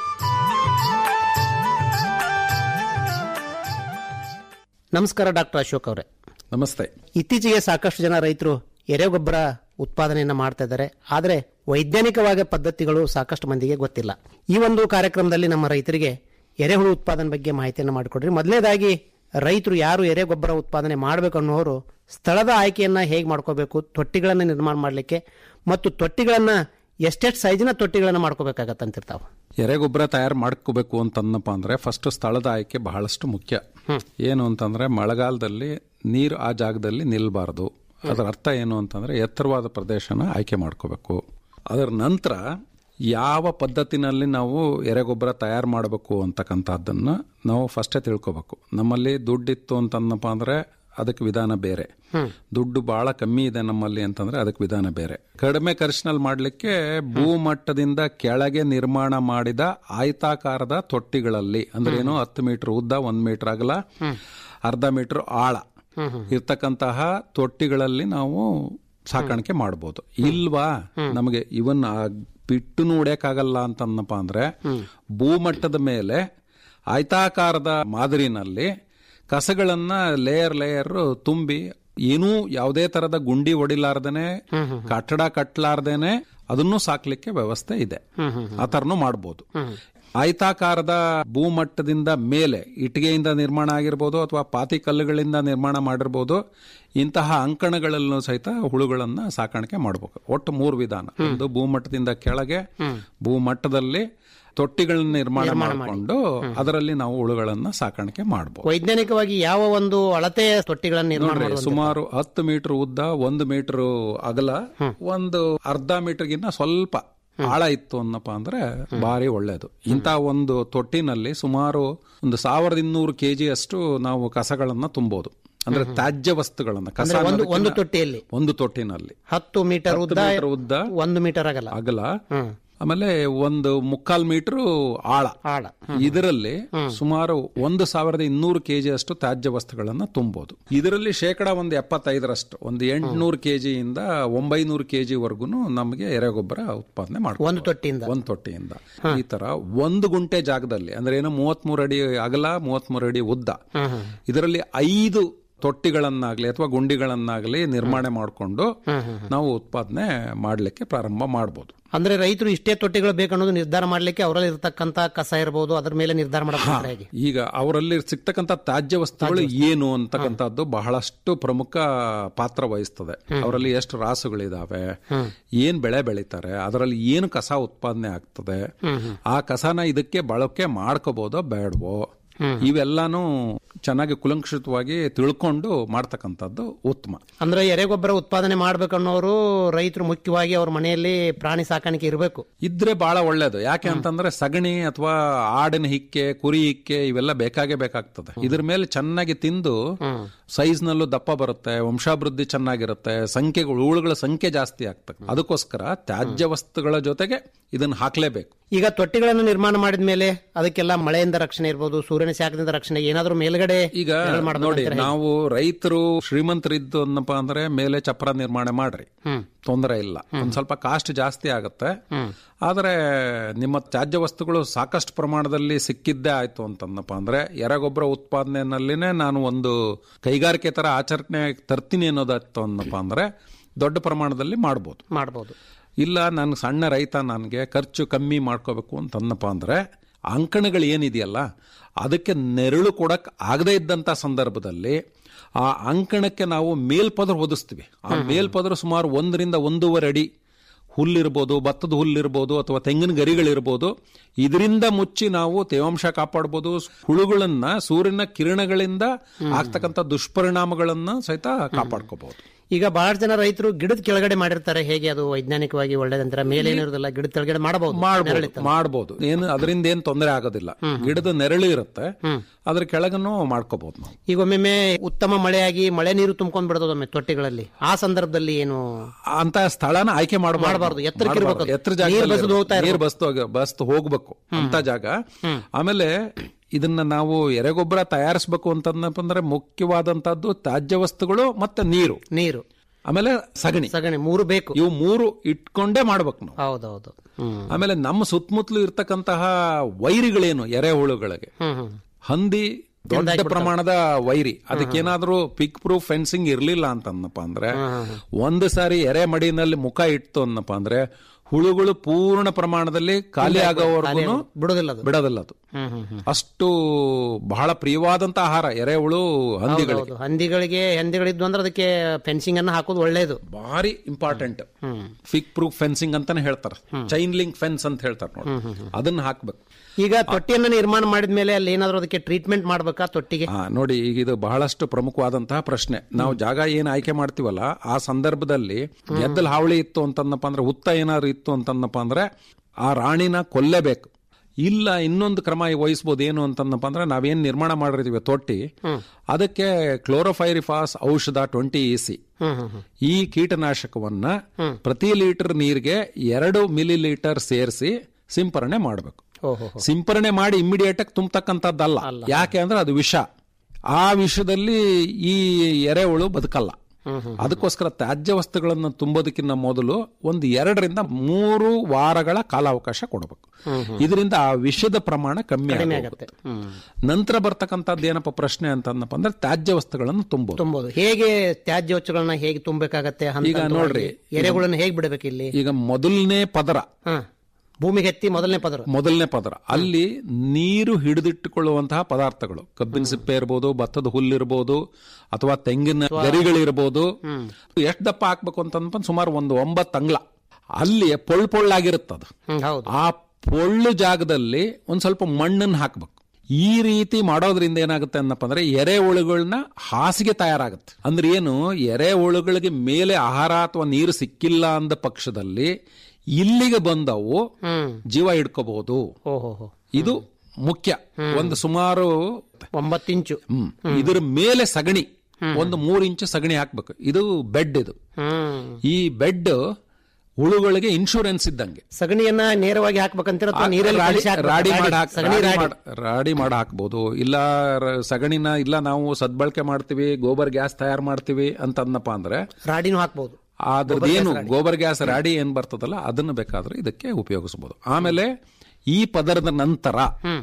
ನಮಸ್ಕಾರ ಡಾಕ್ಟರ್ ಅಶೋಕ್ ಅವರೇ ನಮಸ್ತೆ ಇತ್ತೀಚೆಗೆ ಸಾಕಷ್ಟು ಜನ ರೈತರು ಎರೆಗೊಬ್ಬರ ಉತ್ಪಾದನೆಯನ್ನು ಮಾಡ್ತಾ ಇದ್ದಾರೆ ಆದರೆ ವೈಜ್ಞಾನಿಕವಾಗಿ ಪದ್ಧತಿಗಳು ಸಾಕಷ್ಟು ಮಂದಿಗೆ ಗೊತ್ತಿಲ್ಲ ಈ ಒಂದು ಕಾರ್ಯಕ್ರಮದಲ್ಲಿ ನಮ್ಮ ರೈತರಿಗೆ ಎರೆಹುಳು ಉತ್ಪಾದನೆ ಬಗ್ಗೆ ಮಾಹಿತಿಯನ್ನು ಮಾಡಿಕೊಡ್ರಿ ಮೊದಲನೇದಾಗಿ ರೈತರು ಯಾರು ಎರೆಗೊಬ್ಬರ ಉತ್ಪಾದನೆ ಮಾಡಬೇಕು ಅನ್ನೋರು ಸ್ಥಳದ ಆಯ್ಕೆಯನ್ನ ಹೇಗೆ ಮಾಡ್ಕೋಬೇಕು ತೊಟ್ಟಿಗಳನ್ನು ನಿರ್ಮಾಣ ಮಾಡಲಿಕ್ಕೆ ಮತ್ತು ತೊಟ್ಟಿಗಳನ್ನ ಎಷ್ಟೆಷ್ಟು ಸೈಜಿನ ತೊಟ್ಟಿಗಳನ್ನು ಮಾಡ್ಕೋಬೇಕಾಗತ್ತಂತಿರ್ತಾವ ಎರೆಗೊಬ್ಬರ ತಯಾರು ಮಾಡ್ಕೋಬೇಕು ಅಂತಂದಪ್ಪ ಅಂದ್ರೆ ಫಸ್ಟ್ ಸ್ಥಳದ ಆಯ್ಕೆ ಬಹಳಷ್ಟು ಮುಖ್ಯ ಏನು ಅಂತಂದ್ರೆ ಮಳೆಗಾಲದಲ್ಲಿ ನೀರು ಆ ಜಾಗದಲ್ಲಿ ನಿಲ್ಬಾರ್ದು ಅದರ ಅರ್ಥ ಏನು ಅಂತಂದ್ರೆ ಎತ್ತರವಾದ ಪ್ರದೇಶನ ಆಯ್ಕೆ ಮಾಡ್ಕೋಬೇಕು ಅದರ ನಂತರ ಯಾವ ಪದ್ಧತಿನಲ್ಲಿ ನಾವು ಎರೆಗೊಬ್ಬರ ತಯಾರು ಮಾಡಬೇಕು ಅಂತಕ್ಕಂಥದ್ದನ್ನು ನಾವು ಫಸ್ಟೇ ತಿಳ್ಕೊಬೇಕು ನಮ್ಮಲ್ಲಿ ದುಡ್ಡಿತ್ತು ಅಂತಂದಪ್ಪ ಅಂದ್ರೆ ಅದಕ್ಕೆ ವಿಧಾನ ಬೇರೆ ದುಡ್ಡು ಬಹಳ ಕಮ್ಮಿ ಇದೆ ನಮ್ಮಲ್ಲಿ ಅಂತಂದ್ರೆ ಅದಕ್ಕೆ ವಿಧಾನ ಬೇರೆ ಕಡಿಮೆ ಖರ್ಚಿನಲ್ಲಿ ಮಾಡಲಿಕ್ಕೆ ಭೂಮಟ್ಟದಿಂದ ಕೆಳಗೆ ನಿರ್ಮಾಣ ಮಾಡಿದ ಆಯತಾಕಾರದ ತೊಟ್ಟಿಗಳಲ್ಲಿ ಅಂದ್ರೆ ಏನು ಹತ್ತು ಮೀಟರ್ ಉದ್ದ ಒಂದ್ ಮೀಟರ್ ಅಗಲ ಅರ್ಧ ಮೀಟರ್ ಆಳ ಇರ್ತಕ್ಕಂತಹ ತೊಟ್ಟಿಗಳಲ್ಲಿ ನಾವು ಸಾಕಾಣಿಕೆ ಮಾಡ್ಬೋದು ಇಲ್ವಾ ನಮಗೆ ಇವನ್ ಬಿಟ್ಟು ನೋಡಕ್ಕಾಗಲ್ಲ ಅಂತಂದಪ್ಪ ಅಂದ್ರೆ ಭೂಮಟ್ಟದ ಮೇಲೆ ಆಯತಾಕಾರದ ಮಾದರಿನಲ್ಲಿ ಕಸಗಳನ್ನ ಲೇಯರ್ ಲೇಯರ್ ತುಂಬಿ ಏನೂ ಯಾವುದೇ ತರದ ಗುಂಡಿ ಹೊಡಿಲಾರ್ದೇನೆ ಕಟ್ಟಡ ಕಟ್ಟಲಾರ್ದೇನೆ ಅದನ್ನು ಸಾಕ್ಲಿಕ್ಕೆ ವ್ಯವಸ್ಥೆ ಇದೆ ಆ ತರನು ಮಾಡ್ಬೋದು ಆಯತಾಕಾರದ ಭೂಮಟ್ಟದಿಂದ ಮೇಲೆ ಇಟ್ಟಿಗೆಯಿಂದ ನಿರ್ಮಾಣ ಆಗಿರ್ಬೋದು ಅಥವಾ ಪಾತಿ ಕಲ್ಲುಗಳಿಂದ ನಿರ್ಮಾಣ ಮಾಡಿರ್ಬೋದು ಇಂತಹ ಅಂಕಣಗಳಲ್ಲೂ ಸಹಿತ ಹುಳುಗಳನ್ನ ಸಾಕಾಣಿಕೆ ಮಾಡಬೇಕು ಒಟ್ಟು ಮೂರು ವಿಧಾನ ಒಂದು ಭೂಮಟ್ಟದಿಂದ ಕೆಳಗೆ ಭೂಮಟ್ಟದಲ್ಲಿ ತೊಟ್ಟಿಗಳನ್ನ ನಿರ್ಮಾಣ ಮಾಡಿಕೊಂಡು ಅದರಲ್ಲಿ ನಾವು ಹುಳುಗಳನ್ನ ಸಾಕಾಣಿಕೆ ಮಾಡಬಹುದು ವೈಜ್ಞಾನಿಕವಾಗಿ ಯಾವ ಒಂದು ಅಳತೆಯ ತೊಟ್ಟಿಗಳನ್ನು ನಿರ್ಮಾಣ ನೋಡ್ರಿ ಮಾಡುವಂಥದ್ದು? ಸುಮಾರು ಹತ್ತು ಮೀಟರ್ ಉದ್ದ ಒಂದು ಮೀಟರ್ ಅಗಲ ಒಂದು ಅರ್ಧ ಮೀಟರ್ಗಿನ್ನ ಸ್ವಲ್ಪ ಆಳ ಇತ್ತು ಅನ್ನಪ್ಪ ಅಂದ್ರೆ ಭಾರಿ ಒಳ್ಳೇದು ಇಂತ ಒಂದು ತೊಟ್ಟಿನಲ್ಲಿ ಸುಮಾರು ಒಂದು ಸಾವಿರದ ಇನ್ನೂರು ಕೆಜಿ ಅಷ್ಟು ನಾವು ಕಸಗಳನ್ನ ತುಂಬೋದು ಅಂದ್ರೆ ತ್ಯಾಜ್ಯ ವಸ್ತುಗಳನ್ನ ಕಸ ಅಂದ್ರೆ ಒಂದು ಅನ್ನೋದಕ್ಕಿಂತ ಒಂದು ತೊಟ್ಟಿಯಲ್ಲಿ ಒಂದು ತೊಟ್ಟಿನಲ್ಲಿ ಹತ್ತು ಮೀಟರ್ ಹತ್ತು ಉದ್ದ ಮೀಟರ್ ಉದ್ದ ಒಂದು ಮೀಟರ್ ಆಗಲ್ಲ ಅಗಲ ಆಮೇಲೆ ಒಂದು ಮುಕ್ಕಾಲ್ ಮೀಟರ್ ಆಳ ಆಳ ಇದರಲ್ಲಿ ಸುಮಾರು ಒಂದು ಸಾವಿರದ ಇನ್ನೂರು ಕೆಜಿ ಅಷ್ಟು ತ್ಯಾಜ್ಯ ವಸ್ತುಗಳನ್ನ ತುಂಬಬಹುದು ಇದರಲ್ಲಿ ಶೇಕಡ ಒಂದು ಎಪ್ಪತ್ತೈದರಷ್ಟು ಒಂದು ಎಂಟುನೂರು ಕೆಜಿಯಿಂದ ಒಂಬೈನೂರು ಕೆಜಿ ವರ್ಗು ನಮಗೆ ಎರೆಗೊಬ್ಬರ ಉತ್ಪಾದನೆ ಮಾಡ್ಬೋದು ಒಂದು ತೊಟ್ಟಿಯಿಂದ ಒಂದು ತೊಟ್ಟಿಯಿಂದ ಈ ತರ ಒಂದು ಗುಂಟೆ ಜಾಗದಲ್ಲಿ ಅಂದ್ರೆ ಏನು ಮೂವತ್ಮೂರು ಅಡಿ ಅಗಲ ಮೂವತ್ಮೂರು ಅಡಿ ಉದ್ದ ಇದರಲ್ಲಿ ಐದು ತೊಟ್ಟಿಗಳನ್ನಾಗ್ಲಿ ಅಥವಾ ಗುಂಡಿಗಳನ್ನಾಗ್ಲಿ ನಿರ್ಮಾಣ ಮಾಡಿಕೊಂಡು ನಾವು ಉತ್ಪಾದನೆ ಮಾಡಲಿಕ್ಕೆ ಪ್ರಾರಂಭ ಮಾಡಬಹುದು ಅಂದ್ರೆ ರೈತರು ಇಷ್ಟೇ ತೊಟ್ಟಿಗಳು ಬೇಕನ್ನೋದು ನಿರ್ಧಾರ ಮಾಡ್ಲಿಕ್ಕೆ ಅವರಲ್ಲಿ ಇರತಕ್ಕಂತ ಕಸ ಇರಬಹುದು ಅದ್ರ ಮೇಲೆ ನಿರ್ಧಾರ ಮಾಡಬೇಕು ಹೇಗೆ ಈಗ ಅವರಲ್ಲಿ ಸಿಗ್ತಕ್ಕಂಥ ತ್ಯಾಜ್ಯ ವಸ್ತುಗಳು ಏನು ಅಂತಕ್ಕಂಥದ್ದು ಬಹಳಷ್ಟು ಪ್ರಮುಖ ಪಾತ್ರ ವಹಿಸ್ತದೆ ಅವರಲ್ಲಿ ಎಷ್ಟು ರಾಸುಗಳಿದಾವೆ ಏನ್ ಬೆಳೆ ಬೆಳೀತಾರೆ ಅದರಲ್ಲಿ ಏನು ಕಸ ಉತ್ಪಾದನೆ ಆಗ್ತದೆ ಆ ಕಸನ ಇದಕ್ಕೆ ಬಳಕೆ ಮಾಡ್ಕೋಬಹುದೋ ಬೇಡವೋ ಇವೆಲ್ಲಾನು ಚೆನ್ನಾಗಿ ಕುಲಂಕಷಿತವಾಗಿ ತಿಳ್ಕೊಂಡು ಮಾಡ್ತಕ್ಕಂಥದ್ದು ಉತ್ತಮ ಅಂದ್ರೆ ಎರೆಗೊಬ್ಬರ ಉತ್ಪಾದನೆ ಮಾಡ್ಬೇಕನ್ನೋರು ರೈತರು ಮುಖ್ಯವಾಗಿ ಅವ್ರ ಮನೆಯಲ್ಲಿ ಪ್ರಾಣಿ ಸಾಕಾಣಿಕೆ ಇರಬೇಕು ಇದ್ರೆ ಬಹಳ ಒಳ್ಳೇದು ಯಾಕೆ ಅಂತಂದ್ರೆ ಸಗಣಿ ಅಥವಾ ಆಡಿನ ಹಿಕ್ಕೆ ಕುರಿ ಹಿಕ್ಕೆ ಇವೆಲ್ಲ ಬೇಕಾಗೇ ಬೇಕಾಗ್ತದೆ ಇದ್ರ ಮೇಲೆ ಚೆನ್ನಾಗಿ ತಿಂದು ಸೈಜ್ ನಲ್ಲೂ ದಪ್ಪ ಬರುತ್ತೆ ವಂಶಾಭಿವೃದ್ಧಿ ಚೆನ್ನಾಗಿರುತ್ತೆ ಸಂಖ್ಯೆಗಳು ಹುಳುಗಳ ಸಂಖ್ಯೆ ಜಾಸ್ತಿ ಆಗ್ತದೆ ಅದಕ್ಕೋಸ್ಕರ ತ್ಯಾಜ್ಯ ವಸ್ತುಗಳ ಜೊತೆಗೆ ಇದನ್ನ ಹಾಕ್ಲೇಬೇಕು ಈಗ ತೊಟ್ಟಿಗಳನ್ನು ನಿರ್ಮಾಣ ಮಾಡಿದ ಮೇಲೆ ಅದಕ್ಕೆಲ್ಲ ಮಳೆಯಿಂದ ರಕ್ಷಣೆ ಇರ್ಬೋದು ಸೂರ್ಯನ ಶಾಖದಿಂದ ರಕ್ಷಣೆ ಏನಾದ್ರೂ ಮೇಲ್ಗಡೆ ಈಗ ನೆರಳು ಮಾಡ್ಬೇಕು ನೋಡಿ ಅಂತೀರಾ ಹೇಗೆ? ನಾವು ರೈತರು ಶ್ರೀಮಂತರಿದ್ದು ಅನ್ನಪ್ಪ ಅಂದ್ರೆ ಮೇಲೆ ಚಪ್ರ ನಿರ್ಮಾಣ ಮಾಡ್ರಿ ತೊಂದರೆ ಇಲ್ಲ ಒಂದ್ ಸ್ವಲ್ಪ ಕಾಸ್ಟ್ ಜಾಸ್ತಿ ಆಗುತ್ತೆ ಆದ್ರೆ ನಿಮ್ಮ ತ್ಯಾಜ್ಯ ವಸ್ತುಗಳು ಸಾಕಷ್ಟು ಪ್ರಮಾಣದಲ್ಲಿ ಸಿಕ್ಕಿದ್ದೇ ಆಯ್ತು ಅಂತಂದಪ್ಪ ಅಂದ್ರೆ ಎರೆಗೊಬ್ಬರ ಉತ್ಪಾದನೆಯಲ್ಲಿನೇ ನಾನು ಒಂದು ಕೈಗಾರಿಕೆ ತರ ಆಚರಣೆ ತರ್ತೀನಿ ಅನ್ನೋದಾಯ್ತು ಅನ್ನಪ್ಪ ಅಂದ್ರೆ ದೊಡ್ಡ ಪ್ರಮಾಣದಲ್ಲಿ ಮಾಡ್ಬೋದು ಮಾಡ್ಬೋದು ಇಲ್ಲ ನಾನು ಸಣ್ಣ ರೈತ ನನಗೆ ಖರ್ಚು ಕಮ್ಮಿ ಮಾಡ್ಕೋಬೇಕು ಅಂತಂದಪ್ಪ ಅಂದ್ರೆ ಅಂಕಣಗಳು ಏನಿದೆಯಲ್ಲ ಅದಕ್ಕೆ ನೆರಳು ಕೊಡಕ್ ಆಗದೇ ಇದ್ದಂತ ಸಂದರ್ಭದಲ್ಲಿ ಆ ಅಂಕಣಕ್ಕೆ ನಾವು ಮೇಲ್ಪದ್ರ ಹೊದಿಸ್ತೀವಿ ಆ ಮೇಲ್ಪದ್ರ ಸುಮಾರು ಒಂದರಿಂದ ಒಂದೂವರೆ ಅಡಿ ಹುಲ್ಲಿರ್ಬೋದು ಭತ್ತದ ಹುಲ್ಲಿರ್ಬೋದು ಅಥವಾ ತೆಂಗಿನ ಗರಿಗಳಿರ್ಬೋದು ಇದರಿಂದ ಮುಚ್ಚಿ ನಾವು ತೇವಾಂಶ ಕಾಪಾಡ್ಬೋದು ಹುಳುಗಳನ್ನ ಸೂರ್ಯನ ಕಿರಣಗಳಿಂದ ಆಗ್ತಕ್ಕಂಥ ದುಷ್ಪರಿಣಾಮಗಳನ್ನ ಸಹಿತ ಕಾಪಾಡ್ಕೋಬಹುದು ಈಗ ಬಹಳಷ್ಟು ಜನ ರೈತರು ಗಿಡದ ಕೆಳಗಡೆ ಮಾಡಿರ್ತಾರೆ ಹೇಗೆ ಅದು ವೈಜ್ಞಾನಿಕವಾಗಿ ಒಳ್ಳೇದಂತಾರೆ ಮೇಲೆ ಏನಿರೋದಿಲ್ಲ ಗಿಡದ ಕೆಳಗಡೆ ಮಾಡಬಹುದು ಮಾಡ್ಬೋದು ಮಾಡ್ಬೋದು ಏನು ಅದರಿಂದ ಏನ್ ತೊಂದರೆ ಆಗೋದಿಲ್ಲ ಗಿಡದ ನೆರಳು ಇರುತ್ತೆ ಅದ್ರ ಕೆಳಗನ್ನು ಮಾಡ್ಕೋಬಹುದು ನಾವು ಈಗ ಒಮ್ಮೊಮ್ಮೆ ಉತ್ತಮ ಮಳೆಯಾಗಿ ಮಳೆ ನೀರು ತುಂಬ್ಕೊಂಡ್ ಬಿಡೋದು ಒಮ್ಮೆ ತೊಟ್ಟಿಗಳಲ್ಲಿ ಆ ಸಂದರ್ಭದಲ್ಲಿ ಏನು ಅಂತ ಸ್ಥಳನ ಆಯ್ಕೆ ಮಾಡಬಾರ್ದು ಮಾಡ್ಬಾರ್ದು. ಎತ್ತರಕ್ಕೆ ಇರ್ಬೇಕು ಅದು. ಎತ್ತರ ನೀರ್ ಜಾಗ ಬಸ್ದು ಹೋಗ್ತಾ ಇರ್ಬೇಕು. ನೀರು ಬಸ್ತು ಬಸ್ತು ಹೋಗ್ಬೇಕು ಅಂತ ಜಾಗ ಆಮೇಲೆ ಇದನ್ನ ನಾವು ಎರೆಗೊಬ್ಬರ ತಯಾರಿಸಬೇಕು ಅಂತಂದಪ್ಪ ಅಂದ್ರೆ ಮುಖ್ಯವಾದಂತದ್ದು ತ್ಯಾಜ್ಯ ವಸ್ತುಗಳು ಮತ್ತೆ ನೀರು ನೀರು ಆಮೇಲೆ ಸಗಣಿ ಸಗಣಿ ಮೂರು ಬೇಕು ಇವು ಮೂರು ಇಟ್ಕೊಂಡೇ ಮಾಡ್ಬೇಕು ನಾವು ಹೌದೌದು ಹ್ಮ್ ಆಮೇಲೆ ನಮ್ಮ ಸುತ್ತಮುತ್ತಲು ಇರ್ತಕ್ಕಂತಹ ವೈರಿಗಳೇನು ಎರೆಹುಳುಗಳಿಗೆ ಹಂದಿ ದೊಡ್ಡ ಪ್ರಮಾಣದ ವೈರಿ ಅದಕ್ಕೇನಾದ್ರೂ ಪಿಕ್ ಪ್ರೂಫ್ ಫೆನ್ಸಿಂಗ್ ಇರ್ಲಿಲ್ಲ ಅಂತಂದಪ್ಪ ಅಂದ್ರೆ ಒಂದು ಸಾರಿ ಎರೆ ಮಡಿನಲ್ಲಿ ಮುಖ ಇಟ್ಟು ಅನ್ನಪ್ಪ ಅಂದ್ರೆ ಹುಳುಗಳು ಪೂರ್ಣ ಪ್ರಮಾಣದಲ್ಲಿ ಖಾಲಿ ಆಗೋವರೆಗೂ ಬಿಡೋದಿಲ್ಲ ಅದು ಬಿಡೋದಿಲ್ಲ ಅದು ಹ್ಮ್ ಹ್ಮ್ ಹ್ಮ್ ಅಷ್ಟು ಬಹಳ ಪ್ರಿಯವಾದಂತ ಆಹಾರ ಎರೆಹುಳು ಹಂದಿಗಳಿಗೆ ಹೌದು ಹಂದಿಗಳಿಗೆ ಹಂದಿಗಳಿದ್ವು ಅಂದ್ರೆ ಅದಕ್ಕೆ ಫೆನ್ಸಿಂಗ್ ಅನ್ನ ಹಾಕೋದು ಒಳ್ಳೇದು ಭಾರಿ ಇಂಪಾರ್ಟೆಂಟ್ ಫಿಕ್ ಪ್ರೂಫ್ ಫೆನ್ಸಿಂಗ್ ಅಂತಾನೆ ಹೇಳ್ತಾರೆ ಚೈನ್ ಲಿಂಕ್ ಫೆನ್ಸ್ ಅಂತ ಹೇಳ್ತಾರೆ ನೋಡಿ ಅದನ್ನ ಹಾಕ್ಬೇಕು ಈಗ ತೊಟ್ಟಿಯನ್ನ ನಿರ್ಮಾಣ ಮಾಡಿದ ಮೇಲೆ ಅಲ್ಲಿ ಏನಾದ್ರು ಅದಕ್ಕೆ ಟ್ರೀಟ್ಮೆಂಟ್ ಮಾಡ್ಬೇಕಾ ತೊಟ್ಟಿಗೆ ಆ, ನೋಡಿ ಈಗ ಇದು ಬಹಳಷ್ಟು ಪ್ರಮುಖವಾದಂತಹ ಪ್ರಶ್ನೆ ನಾವು ಜಾಗ ಏನ್ ಆಯ್ಕೆ ಮಾಡ್ತೀವಲ್ಲ ಆ ಸಂದರ್ಭದಲ್ಲಿ ಗೆದ್ದಲ್ ಹಾವಳಿ ಇತ್ತು ಅಂತಂದಪ್ಪ ಅಂದ್ರೆ ಹುತ್ತ ಏನಾದ್ರು ಇತ್ತು ಅಂತಂದಪ್ಪ ಅಂದ್ರೆ ಆ ರಾಣಿನ ಕೊಲ್ಲೇಬೇಕು ಇಲ್ಲ ಇನ್ನೊಂದು ಕ್ರಮ ವಹಿಸ್ಬೋದು ಏನು ಅಂತಂದಪ್ಪ ಅಂದ್ರೆ ನಾವೇನ್ ನಿರ್ಮಾಣ ಮಾಡಿರ್ತೀವಿ ತೊಟ್ಟಿ ಅದಕ್ಕೆ ಕ್ಲೋರೋಫೈರಿಫಾಸ್ ಔಷಧ ಟ್ವೆಂಟಿ ಇ ಸಿ ಈ ಕೀಟನಾಶಕವನ್ನ ಪ್ರತಿ ಲೀಟರ್ ನೀರಿಗೆ ಎರಡು ಮಿಲಿ ಲೀಟರ್ ಸೇರಿಸಿ ಸಿಂಪರಣೆ ಮಾಡಬೇಕು ಓಹೋ ಸಿಂಪರಣೆ ಮಾಡಿ ಇಮ್ಮಿಡಿಯೇಟ್ ಆಗಿ ತುಂಬತಕ್ಕಂಥದ್ದಲ್ಲ ಯಾಕೆ ಅಂದ್ರೆ ಅದು ವಿಷ ಆ ವಿಷದಲ್ಲಿ ಈ ಎರೆಹುಳು ಬದುಕಲ್ಲ ಅದಕ್ಕೋಸ್ಕರ ತ್ಯಾಜ್ಯ ವಸ್ತುಗಳನ್ನು ತುಂಬೋದಕ್ಕಿಂತ ಮೊದಲು ಒಂದು ಎರಡರಿಂದ ಮೂರು ವಾರಗಳ ಕಾಲಾವಕಾಶ ಕೊಡಬೇಕು ಇದರಿಂದ ಆ ವಿಷದ ಪ್ರಮಾಣ ಕಮ್ಮಿ ಆಗುತ್ತೆ ನಂತರ ಬರ್ತಕ್ಕಂಥದ್ದು ಏನಪ್ಪ ಪ್ರಶ್ನೆ ಅಂತಂದಪ್ಪ ಅಂದ್ರೆ ತ್ಯಾಜ್ಯ ವಸ್ತುಗಳನ್ನು ತುಂಬೋದು ತುಂಬೋದು ಹೇಗೆ ತ್ಯಾಜ್ಯ ವಸ್ತುಗಳನ್ನ ಹೇಗೆ ತುಂಬಬೇಕಾಗತ್ತೆ ಹಂತ ಈಗ ಹಂತವಾಗಿ? ನೋಡ್ರಿ, ಎರೆಹುಳನ್ನ ಹೇಗೆ ಬಿಡಬೇಕು ಇಲ್ಲಿ ಈಗ ಮೊದಲನೇ ಪದರ ಭೂಮಿಗೆ ಎತ್ತಿ ಮೊದಲನೇ ಪದರ ಮೊದಲನೇ ಪದರ ಅಲ್ಲಿ ನೀರು ಹಿಡಿದಿಟ್ಟುಕೊಳ್ಳುವಂತಹ ಪದಾರ್ಥಗಳು ಕಬ್ಬಿನ ಸಿಪ್ಪೆ ಇರ್ಬೋದು ಭತ್ತದ ಹುಲ್ಲಿರ್ಬೋದು ಅಥವಾ ತೆಂಗಿನ ಗರಿಗಳಿರ್ಬೋದು ಎಷ್ಟು ದಪ್ಪ ಹಾಕ್ಬೇಕು ಅಂತಂದ್ರೆ ಸುಮಾರು ಒಂದು ಒಂಬತ್ತು ಅಂಗ್ಲ ಅಲ್ಲಿ ಪೊಳ್ ಪೊಳ್ಳಾಗಿರುತ್ತದು ಹೌದು ಆ ಪೊಳ್ಳು ಜಾಗದಲ್ಲಿ ಒಂದ್ ಸ್ವಲ್ಪ ಮಣ್ಣನ್ನು ಹಾಕ್ಬೇಕು ಈ ರೀತಿ ಮಾಡೋದ್ರಿಂದ ಏನಾಗುತ್ತೆ ಅನ್ನಪ್ಪ ಅಂದ್ರೆ ಎರೆಹುಳುಗಳನ್ನ ಹಾಸಿಗೆ ತಯಾರಾಗುತ್ತೆ ಅಂದ್ರೆ ಏನು ಎರೆಹುಳುಗಳಿಗೆ ಮೇಲೆ ಆಹಾರ ಅಥವಾ ನೀರು ಸಿಕ್ಕಿಲ್ಲ ಅಂದ ಪಕ್ಷದಲ್ಲಿ ಇಲ್ಲಿಗೆ ಬಂದವು ಜೀವ ಹಿಡ್ಕೋಬಹುದು ಓಹೋ ಇದು ಮುಖ್ಯ ಒಂದು ಸುಮಾರು ಒಂಬತ್ತು ಇಂಚು ಹ್ಮ್ ಇದ್ರ ಮೇಲೆ ಸಗಣಿ ಒಂದು ಮೂರು ಇಂಚು ಸಗಣಿ ಹಾಕ್ಬೇಕು ಇದು ಬೆಡ್ ಇದು ಈ ಬೆಡ್ ಹುಳುಗಳಿಗೆ ಇನ್ಶೂರೆನ್ಸ್ ಇದ್ದಂಗೆ ಸಗಣಿಯನ್ನ ನೇರವಾಗಿ ಹಾಕ್ಬೇಕಂತೀರ ಅಥವಾ ನೀರಲ್ಲಿ ರಾಡಿ ಕಲಸಿ ಹಾಕ್ಬೇಕಾ? ರಾಡಿ ರಾಡಿ- ಮಾಡಿ ಹಾಕ್- ಸಗಣಿ ರಾಡಿ ರಾಡಿ. ಮಾಡ್- ರಾಡಿ ಮಾಡಿ ಹಾಕ್ಬೋದು ಇಲ್ಲ ರ- ಸಗಣಿನ ಇಲ್ಲ ನಾವು ಸದ್ಬಳಕೆ ಮಾಡ್ತೀವಿ ಗೋಬರ್ ಗ್ಯಾಸ್ ತಯಾರು ಮಾಡ್ತೀವಿ ಅಂತ ಅಂದಪ್ಪ ಅಂದ್ರೆ ರಾಡಿನೂ ಹಾಕ್ಬೋದು ಅದ್ರದ್ದು ಏನು ಗೋಬರ್ ಗ್ಯಾಸ್ ರಾಡಿ ಏನ್ ಬರ್ತದಲ್ಲ ಅದನ್ನ ಬೇಕಾದ್ರೆ ಇದಕ್ಕೆ ಉಪಯೋಗಿಸಬಹುದು ಆಮೇಲೆ ಈ ಪದರದ ನಂತರ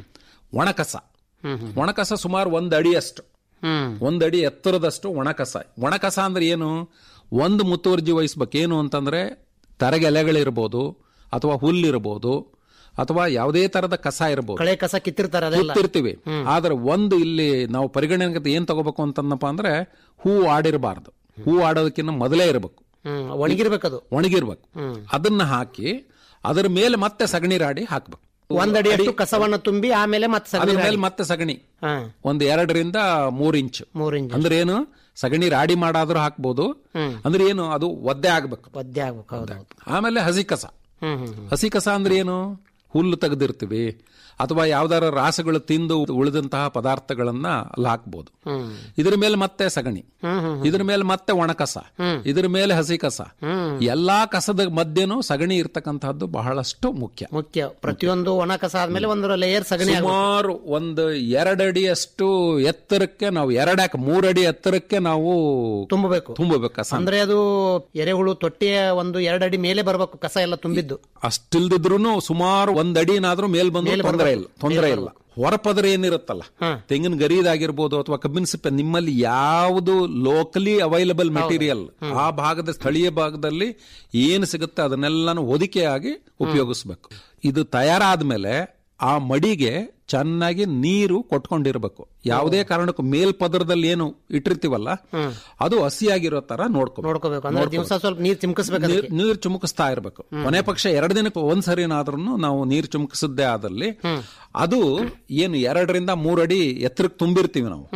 ಒಣಕಸ ಒಣಕಸ ಸುಮಾರು ಒಂದ್ ಅಡಿಯಷ್ಟು ಒಂದ್ ಅಡಿ ಎತ್ತರದಷ್ಟು ಒಣಕಸ ಒಣಕಸ ಅಂದ್ರೆ ಏನು ಒಂದು ಮುತುವರ್ಜಿ ವಹಿಸ್ಬೇಕು ಏನು ಅಂತಂದ್ರೆ ತರಗೆಲೆಗಳಿರ್ಬೋದು ಅಥವಾ ಹುಲ್ಲಿರ್ಬೋದು ಅಥವಾ ಯಾವುದೇ ತರದ ಕಸ ಇರ್ಬೋದು ಕಳೆ ಕಸ ಕಿತ್ತಿರ್ತಾರ ಅದೆಲ್ಲ ಗೊತ್ತಿರ್ತೀವಿ ಆದ್ರೆ ಒಂದು ಇಲ್ಲಿ ನಾವು ಪರಿಗಣನೆಗೆ ಏನ್ ತಗೋಬೇಕು ಅಂತಂದಪ್ಪ ಅಂದ್ರೆ ಹೂ ಆಡಿರಬಾರ್ದು ಹೂ ಆಡೋದಕ್ಕಿಂತ ಮೊದಲೇ ಇರಬೇಕು ಹ್ಮ್ ಒಣಗಿರ್ಬೇಕದು ಒಣಗಿರ್ಬೇಕು ಅದನ್ನ ಹಾಕಿ ಅದರ ಮೇಲೆ ಮತ್ತೆ ಸಗಣಿ ರಾಡಿ ಹಾಕ್ಬೇಕು ಒಂದ್ ಅಡಿಯಷ್ಟು ಕಸವನ್ನ ತುಂಬಿ ಆಮೇಲೆ ಮತ್ತೆ ಅದ್ರ ಸಗಣಿ ಮೇಲೆ ರಾಡಿ. ಮತ್ತೆ ಸಗಣಿ ಹಾ. ಒಂದ್ ಎರಡರಿಂದ ಮೂರ್ ಇಂಚ್ ಮೂರ್ ಇಂಚ್ ಅಂದ್ರೆ ಏನು ಸಗಣಿ ರಾಡಿ ಮಾಡಾದ್ರೂ ಹಾಕ್ಬೋದು ಅಂದ್ರೆ ಏನು ಅದು ಒದ್ದೆ ಆಗ್ಬೇಕು ಒದ್ದೆ ಆಗ್ಬೇಕು ಹೌದು ಆಮೇಲೆ ಹಸಿ ಕಸ ಹ್ಮ್ ಹ್ಮ್ ಹಸಿ ಕಸ ಅಂದ್ರೆ ಏನು ಹುಲ್ಲು ತೆಗೆದಿರ್ತೀವಿ ಅಥವಾ ಯಾವ್ದಾರ ರಾಸಗಳು ತಿಂದು ಉಳಿದಂತಹ ಪದಾರ್ಥಗಳನ್ನ ಅಲ್ಲಿ ಹಾಕ್ಬೋದು ಹ್ಮ್ ಇದ್ರ ಮೇಲೆ ಮತ್ತೆ ಸಗಣಿ ಹ್ಮ್ ಹ್ಮ್ ಇದ್ರ ಮೇಲೆ ಮತ್ತೆ ಒಣ ಕಸ ಇದ್ರ ಮೇಲೆ ಹಸಿ ಕಸ ಎಲ್ಲಾ ಕಸದ ಮಧ್ಯನೂ ಸಗಣಿ ಇರ್ತಕ್ಕಂತಹದ್ದು ಬಹಳಷ್ಟು ಮುಖ್ಯ ಮುಖ್ಯ ಪ್ರತಿಯೊಂದು ಒಣ ಕಸ ಆದ್ಮೇಲೆ ಒಂದು ಲೇಯರ್ ಸಗಣಿ ಆಗ್ಬೇಕು. ಸುಮಾರು ಒಂದು ಎರಡಡಿಯಷ್ಟು ಎತ್ತರಕ್ಕೆ ನಾವು ಎರಡ್ಯಾಕ ಮೂರಡಿ ಎತ್ತರಕ್ಕೆ ನಾವು ತುಂಬಬೇಕು ತುಂಬಬೇಕು ಕಸ ಅಂದ್ರೆ ಅದು ಎರೆಹುಳು ತೊಟ್ಟಿಯ ಒಂದು ಎರಡು ಅಡಿ ಮೇಲೆ ಬರ್ಬೇಕು ಕಸ ಎಲ್ಲ ತುಂಬಿದ್ದು ಅಷ್ಟಿಲ್ದಿದ್ರು ಸುಮಾರು ಒಂದ್ ಅಡಿನಾದ್ರೂ ಮೇಲ್ ಬಂದು ಮೇಲ್ ತೊಂದರೆ ಇಲ್ಲ ಬರ್ಬೇಕು. ತೊಂದರೆ ಮೇಲ್ ಇಲ್ಲ ಹೊರಪದರ ಏನಿರುತ್ತಲ್ಲ ತೆಂಗಿನ ಗರಿದಾಗಿರ್ಬೋದು ಅಥವಾ ಕಬ್ಬಿನ ಸಿಪ್ಪೆ ನಿಮ್ಮಲ್ಲಿ ಯಾವುದು ಲೋಕಲಿ ಅವೈಲಬಲ್ ಮೆಟೀರಿಯಲ್ ಆ ಭಾಗದ ಸ್ಥಳೀಯ ಭಾಗದಲ್ಲಿ ಏನು ಸಿಗುತ್ತೆ ಅದನ್ನೆಲ್ಲಾನು ಹೊದಿಕೆಯಾಗಿ ಉಪಯೋಗಿಸ್ಬೇಕು ಇದು ತಯಾರಾದ್ಮೇಲೆ ಆ ಮಡಿಗೆ ಚೆನ್ನಾಗಿ ನೀರು ಕೊಟ್ಕೊಂಡಿರ್ಬೇಕು ಯಾವುದೇ ಕಾರಣಕ್ಕೂ ಮೇಲ್ಪದರದಲ್ಲಿ ಏನು ಇಟ್ಟಿರ್ತೀವಲ್ಲ ಅದು ಹಸಿಯಾಗಿರೋ ತರ ನೋಡ್ಕೊ ನೋಡ್ಕೋಬೇಕು ಅಂದ್ರೆ ದಿವಸ ಸ್ವಲ್ಪ ನೀರ್ ಚಿಮ್ಕಿಸ್ಬೇಕು ಅದಕ್ಕೆ. ನೀರು ಚುಮುಕಿಸ್ತಾ ಇರಬೇಕು ಕೊನೆ ಪಕ್ಷ ಎರಡು ದಿನಕ್ಕೆ ಒಂದ್ಸರಿನಾದ್ರೂ ನಾವು ನೀರು ಚುಮುಕಿಸದ್ದೇ ಆದಲ್ಲಿ ಅದು ಏನು ಎರಡರಿಂದ ಮೂರು ಅಡಿ ಎತ್ತರಕ್ಕೆ ತುಂಬಿರ್ತೀವಿ ನಾವು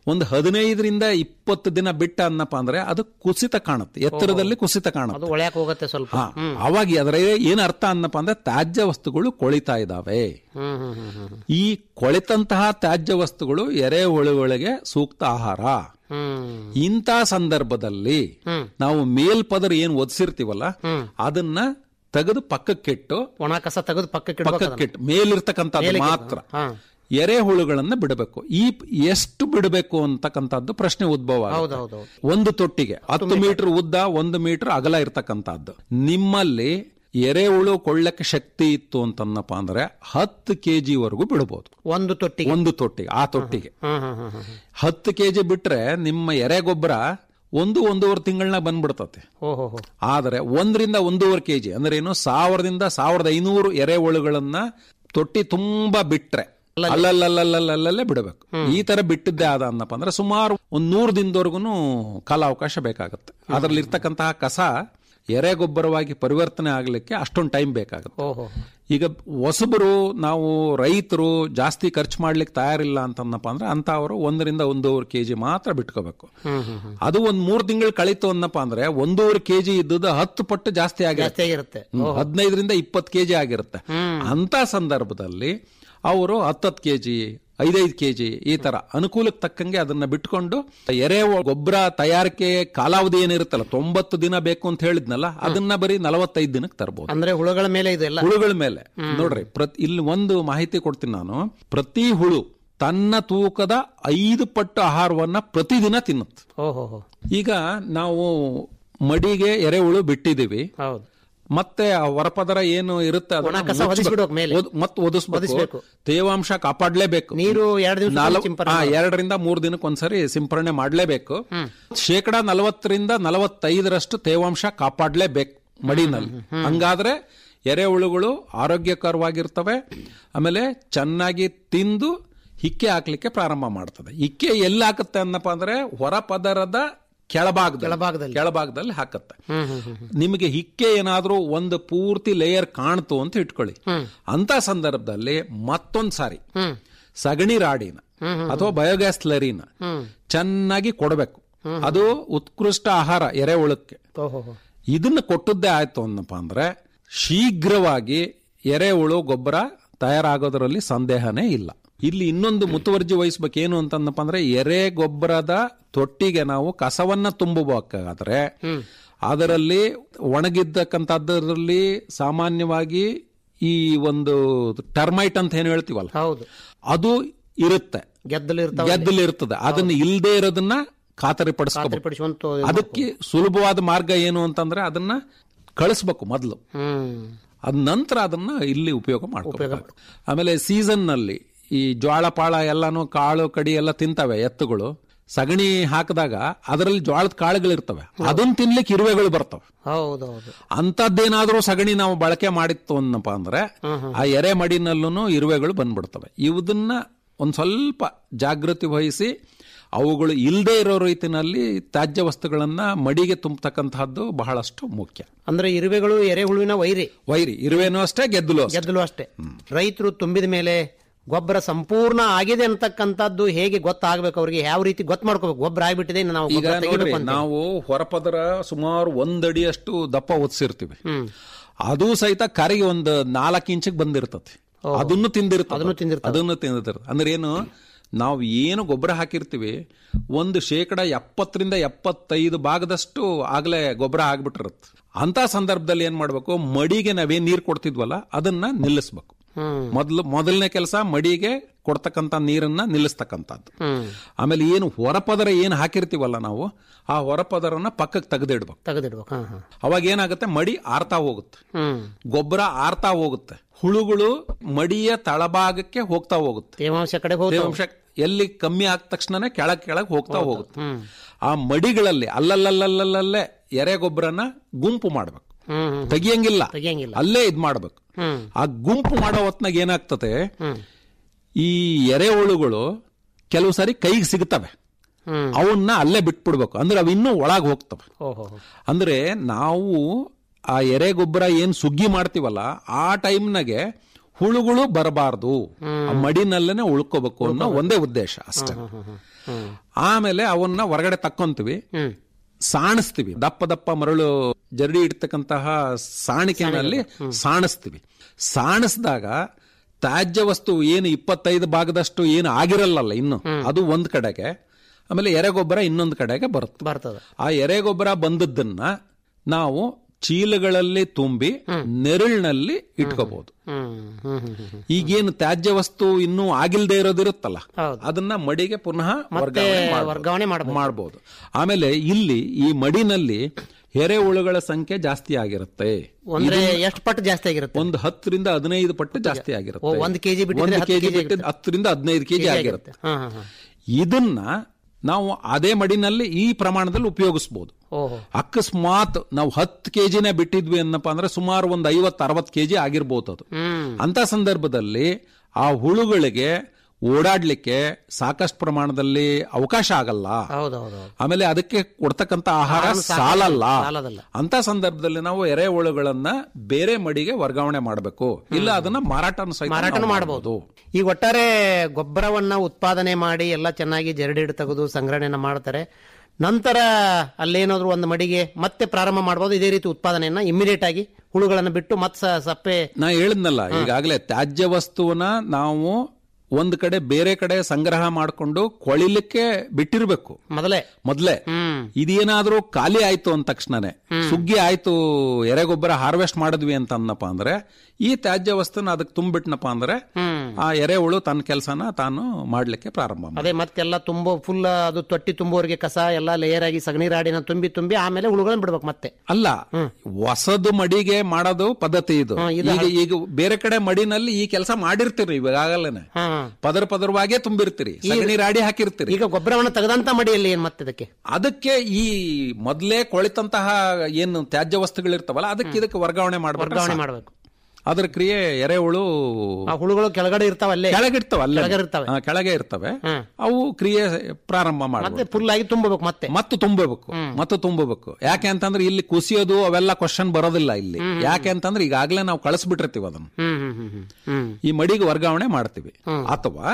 ಒಂದು ಹದಿನೈದರಿಂದ ಇಪ್ಪತ್ತು ದಿನ ಬಿಟ್ಟ ಅನ್ನಪ್ಪ ಅಂದ್ರೆ ಅದು ಕುಸಿತ ಕಾಣುತ್ತೆ ಎತ್ತರದಲ್ಲಿ ಕುಸಿತ ಕಾಣುತ್ತೆ ಅದು ಒಳ್ಯಾಕ ಹೋಗುತ್ತೆ ಸ್ವಲ್ಪ ಹಾ, ಅವಾಗ ಅದರ ಏನ್ ಅರ್ಥ ಅನ್ನಪ್ಪ ಅಂದ್ರೆ ತ್ಯಾಜ್ಯ ವಸ್ತುಗಳು ಕೊಳಿತಾ ಇದಾವೆ ಹ್ಮ್ ಹ್ಮ್ ಹ್ಮ್ ಹ್ಮ್ ಈ ಕೊಳೆತಂತಹ ತ್ಯಾಜ್ಯ ವಸ್ತುಗಳು ಎರೆಹುಳುಗಳಿಗೆ ಸೂಕ್ತ ಆಹಾರ ಹ್ಮ್ ಇಂಥ ಸಂದರ್ಭದಲ್ಲಿ ನಾವು ಮೇಲ್ಪದರ ಏನ್ ಒದಿಸಿರ್ತೀವಲ್ಲ ಅದನ್ನ ತೆಗೆದು ಪಕ್ಕಕ್ಕಿಟ್ಟು ಒಣ ಕಸ ತೆಗೆದು ಪಕ್ಕಕ್ಕೆ ಇಡ್ಬೇಕು ಅದನ್ನ. ಪಕ್ಕಕ್ಕಿಟ್ಟು ಮೇಲಿರ್ತಕ್ಕಂಥದ್ದು ಮೇಲಿಕ್ಕೆ ಮಾತ್ರ ಹಾ. ಎರೆಹುಳುಗಳನ್ನ ಬಿಡಬೇಕು ಈ ಎಷ್ಟು ಬಿಡಬೇಕು ಅಂತಕ್ಕಂಥದ್ದು ಪ್ರಶ್ನೆ ಉದ್ಭವ ಆಗುತ್ತೆ. ಹೌದೌದು ಒಂದು ತೊಟ್ಟಿಗೆ ಹತ್ತು ಮೀಟರ್ ಉದ್ದ ಒಂದು ಮೀಟರ್ ಅಗಲ ಇರ್ತಕ್ಕಂಥದ್ದು ನಿಮ್ಮಲ್ಲಿ ಎರೆಹುಳು ಕೊಳ್ಳಕ್ಕೆ ಶಕ್ತಿ ಇತ್ತು ಅಂತನ್ನಪ್ಪ ಅಂದ್ರೆ ಹತ್ತು ಕೆಜಿ ವರೆಗೂ ಬಿಡಬಹುದು ಒಂದು ತೊಟ್ಟಿಗೆ ಒಂದು ತೊಟ್ಟಿಗೆ ಆ ತೊಟ್ಟಿಗೆ ಹ್ಮ್ ಹ್ಮ್ ಹ್ಮ್ ಹ್ಮ್ ಹತ್ತು ಕೆಜಿ ಬಿಟ್ರೆ ನಿಮ್ಮ ಎರೆ ಗೊಬ್ಬರ ಒಂದು ಒಂದೂವರೆ ತಿಂಗಳನ್ನ ಬಂದ್ಬಿಡ್ತತೆ ಓಹೋ ಹೋ ಆದರೆ ಒಂದರಿಂದ ಒಂದೂವರೆ ಕೆಜಿ ಅಂದ್ರೆ ಏನು ಸಾವಿರದಿಂದ ಸಾವಿರದ ಐನೂರು ಎರೆಹುಳುಗಳನ್ನ ತೊಟ್ಟಿ ತುಂಬಾ ಬಿಟ್ರೆ ಅಲ್ಲಲ್ಲಲ್ಲಲ್ಲಲ್ಲೇ ಬಿಡಬೇಕು ಈ ತರ ಬಿಟ್ಟಿದ್ದೆ ಆದ ಅನ್ನಪ್ಪ ಅಂದ್ರೆ ಸುಮಾರು ಒಂದ್ ನೂರು ದಿನದವರೆಗೂ ಕಾಲಾವಕಾಶ ಬೇಕಾಗುತ್ತೆ ಅದರಲ್ಲಿ ಇರ್ತಕ್ಕಂತಹ ಕಸ ಎರೆ ಗೊಬ್ಬರವಾಗಿ ಪರಿವರ್ತನೆ ಆಗ್ಲಿಕ್ಕೆ ಅಷ್ಟೊಂದು ಟೈಮ್ ಬೇಕಾಗುತ್ತೆ ಓಹೋ ಈಗ ಹೊಸಬರು ನಾವು ರೈತರು ಜಾಸ್ತಿ ಖರ್ಚು ಮಾಡ್ಲಿಕ್ಕೆ ತಯಾರಿಲ್ಲ ಅಂತಂದಪ್ಪ ಅಂದ್ರೆ ಅಂತವರು ಒಂದರಿಂದ ಒಂದೂವರೆ ಕೆಜಿ ಮಾತ್ರ ಬಿಟ್ಕೋಬೇಕು ಹ್ಮ್ ಹ್ಮ್ ಹ್ಮ್ ಅದು ಒಂದ್ ಮೂರ್ ತಿಂಗಳು ಕಳೀತು ಅನ್ನಪ್ಪ ಅಂದ್ರೆ ಒಂದೂವರೆ ಕೆಜಿ ಇದ್ದದ್ದು ಹತ್ತು ಪಟ್ಟು ಜಾಸ್ತಿ ಆಗಿರುತ್ತೆ ಜಾಸ್ತಿ ಆಗಿರುತ್ತೆ ಹ್ಮ್, ಹದಿನೈದರಿಂದ ಇಪ್ಪತ್ತು ಕೆಜಿ ಆಗಿರುತ್ತೆ ಅಂತ ಸಂದರ್ಭದಲ್ಲಿ ಅವರು ಹತ್ತತ್ತು ಕೆಜಿ ಐದೈದು ಕೆಜಿ ಈ ತರ ಅನುಕೂಲಕ್ಕೆ ತಕ್ಕಂಗೆ ಅದನ್ನ ಬಿಟ್ಕೊಂಡು ಎರೆ ಗೊಬ್ಬರ ತಯಾರಿಕೆ ಕಾಲಾವಧಿ ಏನಿರುತ್ತಲ್ಲ ತೊಂಬತ್ತು ದಿನ ಬೇಕು ಅಂತ ಹೇಳಿದ್ನಲ್ಲ ಅದನ್ನ ಬರೀ ನಲವತ್ತೈದು ದಿನಕ್ಕೆ ತರಬಹುದು ಅಂದ್ರೆ ಹುಳುಗಳ ಮೇಲೆ ಇದೆಲ್ಲ ಹುಳುಗಳ ಮೇಲೆ ನೋಡ್ರಿ ಪ್ರತಿ ಇಲ್ಲಿ ಒಂದು ಮಾಹಿತಿ ಕೊಡ್ತೀನಿ ನಾನು ಪ್ರತಿ ಹುಳು ತನ್ನ ತೂಕದ ಐದು ಪಟ್ಟು ಆಹಾರವನ್ನ ಪ್ರತಿದಿನ ತಿನ್ನುತ್ತೆ ಓಹೋ ಹೋ ಈಗ ನಾವು ಮಡಿಗೆ ಎರೆಹುಳು ಬಿಟ್ಟಿದೀವಿ ಹೌದು ಮತ್ತೆ ಆ ಹೊರಪದರ ಏನು ಇರುತ್ತೆ ಅದನ್ನ ಒಣ ಕಸ ಮುಚ್ಬೇಕು. ಒದಿಸ್ಬಿಡ್ಬೇಕು ಮೇಲೆ. ಒದ್- ಮತ್ತೆ ಒದಿಸ್ಬೇಕು ಒದಿಸ್ಬೇಕು. ತೇವಾಂಶ ಕಾಪಾಡ್ಲೇಬೇಕು ನೀರು ಎರಡು ದಿವಸ ನಾಲ್ಕು- ಸಿಂಪರಣೆ ಆ, ಮಾಡ್ಬೇಕು. ಎರಡರಿಂದ ಮೂರು ದಿನಕ್ಕೆ ಒಂದ್ಸರಿ ಸಿಂಪರಣೆ ಮಾಡ್ಲೇಬೇಕು ಶೇಕಡ ನಲವತ್ತರಿಂದ ನಲವತ್ತೈದರಷ್ಟು ತೇವಾಂಶ ಕಾಪಾಡ್ಲೇಬೇಕು ಮಡಿನಲ್ಲಿ ಹಂಗಾದ್ರೆ ಎರೆಹುಳುಗಳು ಆರೋಗ್ಯಕರವಾಗಿರ್ತವೆ ಆಮೇಲೆ ಚೆನ್ನಾಗಿ ತಿಂದು ಹಿಕ್ಕೆ ಹಾಕ್ಲಿಕ್ಕೆ ಪ್ರಾರಂಭ ಮಾಡ್ತದೆ ಹಿಕ್ಕೆ ಎಲ್ಲಿ ಹಾಕುತ್ತೆ ಅನ್ನಪ್ಪ ಅಂದ್ರೆ ಹೊರ ಪದರದ ಕೆಳಭಾಗದಲ್ಲಿ ಕೆಳಭಾಗದಲ್ಲಿ. ಕೆಳಭಾಗದಲ್ಲಿ ಹಾಕತ್ತೆ ಹ್ಮ್ ಹ್ಮ್ ಹ್ಮ್ ನಿಮಗೆ ಹಿಕ್ಕೆ ಏನಾದ್ರೂ ಒಂದು ಪೂರ್ತಿ ಲೇಯರ್ ಕಾಣ್ತು ಅಂತ ಇಟ್ಕೊಳ್ಳಿ ಅಂತ ಸಂದರ್ಭದಲ್ಲಿ ಮತ್ತೊಂದ್ ಸಾರಿ ಹ್ಮ್ ಸಗಣಿ ರಾಡಿನ ಅಥವಾ ಬಯೋಗ್ಯಾಸ್ ಲರಿನ ಹ್ಮ್ ಚೆನ್ನಾಗಿ ಕೊಡಬೇಕು ಅದು ಉತ್ಕೃಷ್ಟ ಆಹಾರ ಎರೆಹುಳಕ್ಕೆ ಓಹೋ ಹೋ ಇದನ್ನ ಕೊಟ್ಟದ್ದೇ ಆಯ್ತು ಅನ್ನಪ್ಪ ಅಂದ್ರೆ ಶೀಘ್ರವಾಗಿ ಎರೆಹುಳು ಗೊಬ್ಬರ ತಯಾರಾಗೋದರಲ್ಲಿ ಸಂದೇಹನೇ ಇಲ್ಲ ಇಲ್ಲಿ ಇನ್ನೊಂದು ಮುತುವರ್ಜಿ ವಹಿಸ್ಬೇಕೇನು ಅಂತಂದಪ್ಪ ಅಂದ್ರೆ ಎರೆ ಗೊಬ್ಬರದ ತೊಟ್ಟಿಗೆ ನಾವು ಕಸವನ್ನ ತುಂಬಬೇಕಾದ್ರೆ ಅದರಲ್ಲಿ ಒಣಗಿದ್ದಕ್ಕಂಥದ್ರಲ್ಲಿ ಸಾಮಾನ್ಯವಾಗಿ ಈ ಒಂದು ಟರ್ಮೈಟ್ ಅಂತ ಏನು ಹೇಳ್ತೀವಲ್ಲ ಹೌದು ಅದು ಇರುತ್ತೆ ಗೆದ್ದಲು ಇರ್ತಾವ ಗೆದ್ದಲು ಇರ್ತದೆ ಅದನ್ನ ಇಲ್ಲದೆ ಇರೋದನ್ನ ಖಾತರಿ ಪಡಿಸ್ಕೋಬೇಕು ಪಡಿಸುವಂತ ಅದಕ್ಕೆ ಸುಲಭವಾದ ಮಾರ್ಗ ಏನು ಅಂತಂದ್ರೆ ಅದನ್ನ ಕಳಿಸ್ಬೇಕು ಮೊದಲು ಹ್ಮ್ ಅದ ನಂತರ ಅದನ್ನ ಇಲ್ಲಿ ಉಪಯೋಗ ಮಾಡ್ಕೋಬೇಕು ಆಮೇಲೆ ಸೀಸನ್ ನಲ್ಲಿ ಈ ಜ್ವಾಳ ಪಾಳ ಎಲ್ಲಾನು ಕಾಳು ಕಡಿ ಎಲ್ಲ ತಿಂತವೆ ಎತ್ತುಗಳು ಸಗಣಿ ಹಾಕಿದಾಗ ಅದರಲ್ಲಿ ಜ್ವಾಳದ ಕಾಳುಗಳಿರ್ತವೆ ಅದನ್ನ ತಿನ್ಲಿಕ್ಕೆ ಇರುವೆಗಳು ಬರ್ತವೆ ಹೌದೌದು ಅಂತದ್ದೇನಾದ್ರೂ ಸಗಣಿ ನಾವು ಬಳಕೆ ಮಾಡಿತ್ತು ಅನ್ನಪ್ಪ ಅಂದ್ರೆ ಆ ಎರೆ ಮಡಿನಲ್ಲೂ ಇರುವೆಗಳು ಬಂದ್ಬಿಡ್ತವೆ ಇವದನ್ನ ಒಂದ್ ಸ್ವಲ್ಪ ಜಾಗೃತಿ ವಹಿಸಿ ಅವುಗಳು ಇಲ್ಲದೆ ಇರೋ ರೀತಿನಲ್ಲಿ ತ್ಯಾಜ್ಯ ವಸ್ತುಗಳನ್ನ ಮಡಿಗೆ ತುಂಬತಕ್ಕಂತಹದ್ದು ಬಹಳಷ್ಟು ಮುಖ್ಯ ಅಂದ್ರೆ ಇರುವೆಗಳು ಎರೆಹುಳುವಿನ ವೈರಿ ವೈರಿ ಇರುವೆನೂ ಅಷ್ಟೇ ಗೆದ್ದಲು ಅಷ್ಟೇ. ಗೆದ್ದಲು ಅಷ್ಟೇ ರೈತರು ತುಂಬಿದ ಮೇಲೆ ಗೊಬ್ಬರ ಸಂಪೂರ್ಣ ಆಗಿದೆ ಅಂತಕ್ಕಂಥದ್ದು ಹೇಗೆ ಗೊತ್ತಾಗಬೇಕು ಅವ್ರಿಗೆ ಯಾವ ರೀತಿ ಗೊತ್ತು ಮಾಡ್ಕೋಬೇಕು ಗೊಬ್ಬರ ಆಗ್ಬಿಟ್ಟಿದೆ ಇನ್ನು ನಾವು ಈಗ ಗೊಬ್ಬರ ನೋಡ್ರಿ ತೆಗಿಬೇಕು ಅಂತ ನಾವು ಹೊರಪದರ ಸುಮಾರು ಒಂದಡಿಯಷ್ಟು ದಪ್ಪ ಒದಿಸಿರ್ತೀವಿ ಅದು ಸಹಿತ ಕರಿಗೆ ಒಂದು ನಾಲ್ಕು ಇಂಚಿಗೆ ಬಂದಿರ್ತತಿ ಅದನ್ನು ತಿಂದಿರ್ತದೆ ಅದನ್ನು ತಿಂದಿರ್ತದೆ. ಅದನ್ನು ತಿಂದಿರ್ತದೆ ಅಂದ್ರೆ ಏನು ನಾವು ಏನು ಗೊಬ್ಬರ ಹಾಕಿರ್ತೀವಿ ಒಂದು ಶೇಕಡ ಎಪ್ಪತ್ತರಿಂದ ಎಪ್ಪತ್ತೈದು ಭಾಗದಷ್ಟು ಆಗ್ಲೇ ಗೊಬ್ಬರ ಆಗ್ಬಿಟ್ಟಿರುತ್ತೆ ಅಂತ ಸಂದರ್ಭದಲ್ಲಿ ಏನ್ ಮಾಡ್ಬೇಕು ಮಡಿಗೆ ನಾವೇನ್ ನೀರ್ ಕೊಡ್ತಿದ್ವಲ್ಲ ಅದನ್ನ ನಿಲ್ಲಿಸ್ಬೇಕು ಹ್ಮ್ ಮೊದಲು ಮೊದಲನೇ ಕೆಲಸ ಮಡಿಗೆ ಕೊಡ್ತಕ್ಕಂಥ ನೀರನ್ನ ನಿಲ್ಲಿಸ್ತಕ್ಕಂಥದ್ದು ಹ್ಮ್ ಆಮೇಲೆ ಏನು ಹೊರಪದರ ಏನು ಹಾಕಿರ್ತೀವಲ್ಲ ನಾವು ಆ ಹೊರಪದರನ್ನ ಪಕ್ಕಕ್ಕೆ ತೆಗೆದಿಡ್ಬೇಕು ತೆಗೆದಿಡ್ಬೇಕು ಹಾ ಹಾ ಅವಾಗ ಏನಾಗುತ್ತೆ ಮಡಿ ಆರ್ತಾ ಹೋಗುತ್ತೆ ಹ್ಮ್ ಗೊಬ್ಬರ ಆರ್ತಾ ಹೋಗುತ್ತೆ ಹುಳುಗಳು ಮಡಿಯ ತಳಭಾಗಕ್ಕೆ ಹೋಗ್ತಾ ಹೋಗುತ್ತೆ ತೇವಾಂಶ ಕಡೆ ಹೋಗ್ತಾವ. ತೇವಾಂಶ ಎಲ್ಲಿ ಕಮ್ಮಿ ಆದ ತಕ್ಷಣನೇ ಕೆಳಗ್ ಕೆಳಗ್ ಹೋಗ್ತಾ ಹೋಗುತ್ತೆ ಆ ಮಡಿಗಳಲ್ಲಿ ಅಲ್ಲಲ್ಲಲ್ಲಲ್ಲಲ್ಲೇ ಎರೆ ಗೊಬ್ಬರನ ಗುಂಪು ಮಾಡ್ಬೇಕು ಹ್ಮ್ ಹ್ಮ್ ತೆಗಿಯಂಗಿಲ್ಲ ತೆಗಿಯಂಗಿಲ್ಲ. ಅಲ್ಲೇ ಇದ್ ಮಾಡ್ಬೇಕು ಹ್ಮ್ ಆ ಗುಂಪು ಮಾಡೋ ಹೊತ್ನಾಗ ಏನಾಗ್ತದೆ ಹ್ಮ್ ಈ ಎರೆಹುಳುಗಳು ಕೆಲವು ಸಾರಿ ಕೈಗೆ ಸಿಗ್ತವೆ ಹ್ಮ್ ಅವನ್ನ ಅಲ್ಲೇ ಬಿಟ್ಬಿಡ್ಬೇಕು ಅಂದ್ರೆ ಅವು ಇನ್ನೂ ಒಳಗೆ ಹೋಗ್ತವೆ ಓಹೋ ಅಂದ್ರೆ ನಾವು ಆ ಎರೆ ಗೊಬ್ಬರ ಏನ್ ಸುಗ್ಗಿ ಮಾಡ್ತೀವಲ್ಲ ಆ ಟೈಮ್ನಾಗೆ ಹುಳುಗಳು ಬರಬಾರ್ದು ಆ ಮಡಿನಲ್ಲೇನೆ ಉಳ್ಕೋಬೇಕು ಅನ್ನೋ ಒಂದೇ ಉದ್ದೇಶ ಅಷ್ಟೇ ಆಮೇಲೆ ಅವನ್ನ ಹೊರಗಡೆ ತಕ್ಕೊಂತೀವಿ ಸಾಣಿಸ್ತೀವಿ ದಪ್ಪ ದಪ್ಪ ಮರಳು ಜರಡಿ ಇಡ್ತಕ್ಕಂತಹ ಸಾಣಿಕೆನಲ್ಲಿ ಸಾಣಿಸ್ತೀವಿ ಸಾಣಿಸಿದಾಗ ತ್ಯಾಜ್ಯ ವಸ್ತು ಏನು ಇಪ್ಪತ್ತೈದು ಭಾಗದಷ್ಟು ಏನು ಆಗಿರಲ್ಲ ಇನ್ನು ಅದು ಒಂದ್ ಕಡೆಗೆ ಆಮೇಲೆ ಎರೆಗೊಬ್ಬರ ಇನ್ನೊಂದು ಕಡೆಗೆ ಬರುತ್ತೆ ಬರ್ತದೆ ಆ ಎರೆಗೊಬ್ಬರ ಬಂದದ್ದನ್ನ ನಾವು ಚೀಲಗಳಲ್ಲಿ ತುಂಬಿ ನೆರಳಿನಲ್ಲಿ ಇಟ್ಕೋಬಹುದು ಈಗೇನು ತ್ಯಾಜ್ಯ ವಸ್ತು ಇನ್ನೂ ಆಗಿಲ್ದೇ ಇರೋದಿರುತ್ತಲ್ಲ ಅದನ್ನ ಮಡಿಗೆ ಪುನಃ ವರ್ಗಾವಣೆ ಮಾಡಬಹುದು ಆಮೇಲೆ ಇಲ್ಲಿ ಈ ಮಡಿನಲ್ಲಿ ಎರೆಹುಳುಗಳ ಸಂಖ್ಯೆ ಜಾಸ್ತಿ ಆಗಿರುತ್ತೆ ಅಂದ್ರೆ ಇದು ಎಷ್ಟು ಪಟ್ಟು ಜಾಸ್ತಿ ಆಗಿರುತ್ತೆ ಒಂದು ಹತ್ತರಿಂದ ಹದಿನೈದು ಪಟ್ಟು ಜಾಸ್ತಿ ಆಗಿರುತ್ತೆ ಓ, ಒಂದು ಕೆಜಿ ಬಿಟ್ಟಿದ್ರೆ ಒಂದು ಹತ್ತು ಕೆಜಿ ಕೆಜಿ ಬಿಟ್ಟು ಹತ್ತರಿಂದ ಹದಿನೈದು ಕೆಜಿ ಕೆಜಿ ಆಗಿರುತ್ತೆ ಹಾ, ಹಾ, ಹಾ. ಇದನ್ನ ನಾವು ಅದೇ ಮಡಿನಲ್ಲಿ ಈ ಪ್ರಮಾಣದಲ್ಲಿ ಉಪಯೋಗಿಸಬಹುದು ಓಹೋ ಅಕಸ್ಮಾತ್ ನಾವು ಹತ್ತು ಕೆಜಿನೇ ಬಿಟ್ಟಿದ್ವಿ ಅನ್ನಪ್ಪ ಅಂದ್ರೆ ಸುಮಾರು ಒಂದು ಐವತ್ತು ಅರವತ್ತು ಕೆಜಿ ಆಗಿರ್ಬೋದು ಅದು ಹ್ಮ್ ಅಂತ ಸಂದರ್ಭದಲ್ಲಿ ಆ ಹುಳುಗಳಿಗೆ ಓಡಾಡ್ಲಿಕ್ಕೆ ಸಾಕಷ್ಟು ಪ್ರಮಾಣದಲ್ಲಿ ಅವಕಾಶ ಆಗಲ್ಲ ಹೌದೌದು ಆಮೇಲೆ ಅದಕ್ಕೆ ಕೊಡ್ತಕ್ಕಂತ ಆಹಾರ ಆಹಾರನೂ ಸಾಕಷ್ಟು ಸಾಲಲ್ಲ ಸಾಲದಲ್ಲ. ಅಂತ ಸಂದರ್ಭದಲ್ಲಿ ನಾವು ಎರೆಹುಳುಗಳನ್ನ ಬೇರೆ ಮಡಿಗೆ ವರ್ಗಾವಣೆ ಮಾಡಬೇಕು ಇಲ್ಲ ಅದನ್ನ ಮಾರಾಟನ ಸಹಿತ ಮಾರಾಟನೂ ನಾವು ಮಾಡಬಹುದು ಈಗ ಒಟ್ಟಾರೆ ಗೊಬ್ಬರವನ್ನ ಉತ್ಪಾದನೆ ಮಾಡಿ ಎಲ್ಲ ಚೆನ್ನಾಗಿ ಜರಡಿಡು ತೆಗೆದು ಸಂಗ್ರಹಣೆಯನ್ನ ಮಾಡ್ತಾರೆ ನಂತರ ಅಲ್ಲೇನಾದ್ರು ಒಂದು ಮಡಿಗೆ ಮತ್ತೆ ಪ್ರಾರಂಭ ಮಾಡಬಹುದು ಇದೇ ರೀತಿ ಉತ್ಪಾದನೆಯನ್ನ ಇಮಿಡಿಯೇಟ್ ಆಗಿ ಹುಳುಗಳನ್ನು ಬಿಟ್ಟು ಮತ್ತೆ ಸಪ್ಪೆ ನಾ ಹೇಳಿದ್ನಲ್ಲ ಈಗಾಗಲೇ ತ್ಯಾಜ್ಯ ವಸ್ತುವನ್ನ ನಾವು ಒಂದ್ ಕಡೆ ಬೇರೆ ಕಡೆ ಸಂಗ್ರಹ ಮಾಡಿಕೊಂಡು ಕೊಳಿಲಿಕ್ಕೆ ಬಿಟ್ಟಿರ್ಬೇಕು ಮೊದಲೇ ಮೊದ್ಲೇ ಇದೇನಾದ್ರೂ ಖಾಲಿ ಆಯ್ತು ಅಂದ ತಕ್ಷಣನೇ ಸುಗ್ಗಿ ಆಯ್ತು ಎರೆಗೊಬ್ಬರ ಹಾರ್ವೆಸ್ಟ್ ಮಾಡಿದ್ವಿ ಅಂತ ಅನ್ನಪ್ಪ ಅಂದ್ರೆ ಈ ತ್ಯಾಜ್ಯ ವಸ್ತುನ ಅದಕ್ಕೆ ತುಂಬಿಟ್ನಪ್ಪ ಅಂದ್ರೆ ಆ ಎರೆಹುಳು ತನ್ನ ಕೆಲಸನ ತಾನು ಮಾಡ್ಲಿಕ್ಕೆ ಪ್ರಾರಂಭ ಮಾಡ್ತದೆ. ಅದೇ ಮತ್ತೆಲ್ಲ ತುಂಬೋ ಫುಲ್ ಅದು ತೊಟ್ಟಿ ತುಂಬುವವರೆಗೆ ಕಸ ಎಲ್ಲ ಲೇಯರ್ ಆಗಿ ಸಗಣಿ ರಾಡಿನ ತುಂಬಿ ತುಂಬಿ ಆಮೇಲೆ ಹುಳುಗಳನ್ನ ಬಿಡ್ಬೇಕು ಮತ್ತೆ ಅಲ್ಲ ಹೊಸದು ಮಡಿಗೆ ಮಾಡೋದು ಪದ್ಧತಿ ಇದು ಇದು ಈಗ ಈಗ ಬೇರೆ ಕಡೆ ಮಡಿನಲ್ಲಿ ಈ ಕೆಲಸ ಮಾಡಿರ್ತೀರಿ ಇವಾಗಲೇನೆ ಪದರ ಪದರವಾಗೇ ತುಂಬಿರ್ತೀರಿ ಸಗಣಿ ರಾಡಿ ಹಾಕಿರ್ತೀರಿ ಈಗ ಗೊಬ್ಬರವನ್ನು ತೆಗೆದಂತ ಮಡಿಯಲ್ಲಿ ಏನ್ ಮತ್ತೆ ಇದಕ್ಕೆ ಅದಕ್ಕೆ ಈ ಮೊದ್ಲೇ ಕೊಳಿತಂತಹ ಏನು ತ್ಯಾಜ್ಯ ವಸ್ತುಗಳಿರ್ತಾವಲ್ಲ ಅದಕ್ಕೆ ಇದಕ್ಕೆ ವರ್ಗಾವಣೆ ಮಾಡಬೇಕು ವರ್ಗಾವಣೆ ಮಾಡ್ಬೇಕು ಅದ್ರ ಕ್ರಿಯೆ ಎರೆಹುಳು ಆ ಹುಳುಗಳು ಕೆಳಗಡೆ ಇರ್ತಾವಲ್ಲೇ ಕೆಳಗಿರ್ತವೆ ಅಲ್ಲೇ ಕೆಳಗೆ ಇರ್ತವೆ. ಹಾ, ಕೆಳಗೆ ಇರ್ತವೆ ಅವು ಕ್ರಿಯೆ ಪ್ರಾರಂಭ ಮತ್ತೆ ಮಾಡಬೇಕು ಫುಲ್ ಆಗಿ ತುಂಬಬೇಕು ಮತ್ತೆ ಮತ್ತು ತುಂಬಬೇಕು ಮತ್ತು ತುಂಬಬೇಕು ಯಾಕೆ ಅಂತಂದ್ರೆ ಇಲ್ಲಿ ಕುಸಿಯೋದು ಅವೆಲ್ಲ ಕ್ವಶನ್ ಬರೋದಿಲ್ಲ ಇಲ್ಲಿ ಯಾಕೆ ಅಂತಂದ್ರೆ ಈಗಾಗಲೇ ನಾವು ಕಳಿಸ್ಬಿಟ್ಟಿರ್ತೀವಿ ಅದನ್ನ ಹ್ಮ್ ಹ್ಮ್ ಹ್ಮ್ ಹ್ಮ್ ಹ್ಮ್ ಈ ಮಡಿಗೆ ವರ್ಗಾವಣೆ ಮಾಡ್ತೀವಿ ಅಥವಾ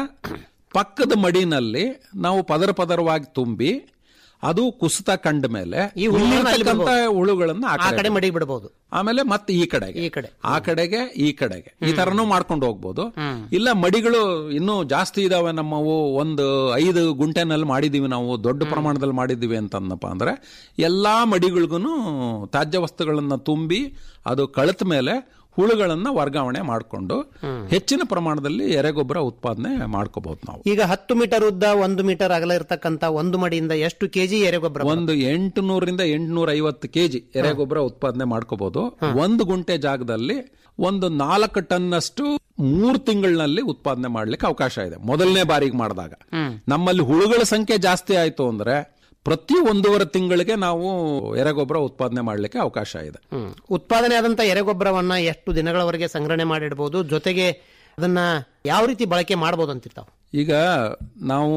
ಪಕ್ಕದ ಮಡಿನಲ್ಲಿ ನಾವು ಪದರ ಪದರವಾಗಿ ತುಂಬಿ ಅದು ಕುಸಿತ ಕಂಡ ಮೇಲೆ ಈ ಹುಳುಗಳನ್ನ ಅಲ್ಲಿ ಇಲ್ಲಿರ್ತಕ್ಕಂಥ ಬಿಡ್ಬೋದು. ಹುಳುಗಳನ್ನ ಆ ಆ ಕಡೆ ಕಡೆ ಮಡಿಗೆ ಬಿಡಬಹುದು ಆಮೇಲೆ ಮತ್ತೆ ಈ ಕಡೆಗೆ ಈ ಕಡೆ ಆ ಕಡೆಗೆ ಈ ಕಡೆಗೆ ಈ ತರನು ಮಾಡ್ಕೊಂಡು ಹೋಗ್ಬೋದು ಇಲ್ಲ ಮಡಿಗಳು ಇನ್ನೂ ಜಾಸ್ತಿ ಇದಾವೆ ನಮ್ಮವು ಒಂದು ಐದು ಗುಂಟೆನಲ್ಲಿ ಮಾಡಿದೀವಿ ನಾವು ದೊಡ್ಡ ಪ್ರಮಾಣದಲ್ಲಿ ಮಾಡಿದೀವಿ ಅಂತಂದಪ್ಪ ಅಂದ್ರೆ ಎಲ್ಲಾ ಮಡಿಗಳಿಗೂ ತ್ಯಾಜ್ಯ ವಸ್ತುಗಳನ್ನ ತುಂಬಿ ಅದು ಕಳೆತ ಮೇಲೆ ಹುಳುಗಳನ್ನ ವರ್ಗಾವಣೆ ಮಾಡಿಕೊಂಡು ಹೆಚ್ಚಿನ ಪ್ರಮಾಣದಲ್ಲಿ ಎರೆಗೊಬ್ಬರ ಉತ್ಪಾದನೆ ಮಾಡ್ಕೋಬಹುದು ನಾವು ಈಗ ಹತ್ತು ಮೀಟರ್ ಉದ್ದ ಒಂದು ಮೀಟರ್ ಅಗಲ ಇರತಕ್ಕಂತ ಒಂದು ಮಡಿಯಿಂದ ಎಷ್ಟು ಕೆಜಿ ಎರೆಗೊಬ್ಬರ ಒಂದು ಎಂಟುನೂರಿಂದ ಎಂಟುನೂರ ಐವತ್ತು ಕೆಜಿ ಎರೆಗೊಬ್ಬರ ಉತ್ಪಾದನೆ ಮಾಡ್ಕೋಬಹುದು ಒಂದು ಗುಂಟೆ ಜಾಗದಲ್ಲಿ ಒಂದು ನಾಲ್ಕು ಟನ್ನಷ್ಟು ಮೂರು ತಿಂಗಳಿನಲ್ಲಿ ಉತ್ಪಾದನೆ ಮಾಡ್ಲಿಕ್ಕೆ ಅವಕಾಶ ಇದೆ ಮೊದಲನೇ ಬಾರಿಗೆ ಮಾಡಿದಾಗ ನಮ್ಮಲ್ಲಿ ಹುಳುಗಳ ಸಂಖ್ಯೆ ಜಾಸ್ತಿ ಆಯ್ತು ಅಂದ್ರೆ ಪ್ರತಿ ಒಂದೂವರೆ ತಿಂಗಳಿಗೆ ನಾವು ಎರೆಗೊಬ್ಬರ ಉತ್ಪಾದನೆ ಮಾಡ್ಲಿಕ್ಕೆ ಅವಕಾಶ ಇದೆ ಹ್ಮ್. ಉತ್ಪಾದನೆ ಆದಂತ ಎರೆಗೊಬ್ಬರವನ್ನ ಎಷ್ಟು ದಿನಗಳವರೆಗೆ ಸಂಗ್ರಹಣೆ ಮಾಡಿಡಬಹುದು ಜೊತೆಗೆ ಅದನ್ನ ಯಾವ ರೀತಿ ಬಳಕೆ ಮಾಡಬಹುದು ಅಂತಿರ್ತಾವ ಈಗ ನಾವು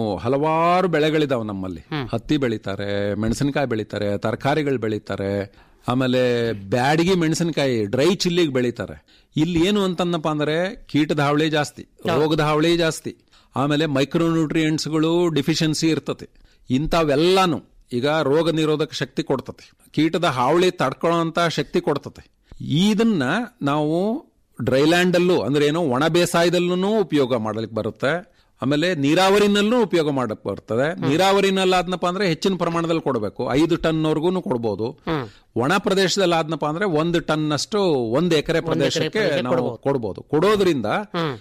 ಹಲವಾರು ಬೆಳೆಗಳಿದಾವೆ ನಮ್ಮಲ್ಲಿ ಹತ್ತಿ ಬೆಳಿತಾರೆ ಮೆಣಸಿನಕಾಯಿ ಬೆಳಿತಾರೆ ತರಕಾರಿಗಳು ಬೆಳಿತಾರೆ ಆಮೇಲೆ ಬ್ಯಾಡಗಿ ಮೆಣಸಿನಕಾಯಿ ಡ್ರೈ ಚಿಲ್ಲಿಗೆ ಬೆಳಿತಾರೆ ಇಲ್ಲಿ ಏನು ಅಂತಂದಪ್ಪ ಅಂದ್ರೆ ಕೀಟದ ಹಾವಳಿ ಜಾಸ್ತಿ ರೋಗದ ಹಾವಳಿ ಜಾಸ್ತಿ ಆಮೇಲೆ ಮೈಕ್ರೋನ್ಯೂಟ್ರಿಯೆಂಟ್ಸ್ಗಳು ಡಿಫಿಷಿಯನ್ಸಿ ಇರ್ತದೆ ಇಂಥವೆಲ್ಲಾನು ಈಗ ರೋಗ ನಿರೋಧಕ ಶಕ್ತಿ ಕೊಡ್ತತೆ ಕೀಟದ ಹಾವಳಿ ತಡ್ಕೊಳ್ಳೋಂತ ಶಕ್ತಿ ಕೊಡ್ತತೆ ಇದನ್ನ ನಾವು ಡ್ರೈಲ್ಯಾಂಡ್ ಅಲ್ಲೂ ಅಂದ್ರೆ ಏನೋ ಒಣ ಬೇಸಾಯದಲ್ಲೂ ಉಪಯೋಗ ಮಾಡಲಿಕ್ಕೆ ಬರುತ್ತೆ ಆಮೇಲೆ ನೀರಾವರಿನಲ್ಲೂ ಉಪಯೋಗ ಮಾಡಕ್ ಬರ್ತದೆ ನೀರಾವರಿನಲ್ಲಿ ಆದ್ನಪ್ಪ ಅಂದ್ರೆ ಹೆಚ್ಚಿನ ಪ್ರಮಾಣದಲ್ಲಿ ಕೊಡಬೇಕು ಐದು ಟನ್ ವರ್ಗೂನು ಕೊಡ್ಬೋದು ಒಣ ಪ್ರದೇಶದಲ್ಲಿ ಆದ್ನಪ್ಪ ಅಂದ್ರೆ ಒಂದು ಟನ್ ಅಷ್ಟು ಒಂದ್ ಎಕರೆ ಪ್ರದೇಶಕ್ಕೆ ಪ್ರದೇಶಕ್ಕೆ ನಾವು ಕೊಡ್ಬೋದು. ಕೊಡ್ಬೋದು ಕೊಡೋದ್ರಿಂದ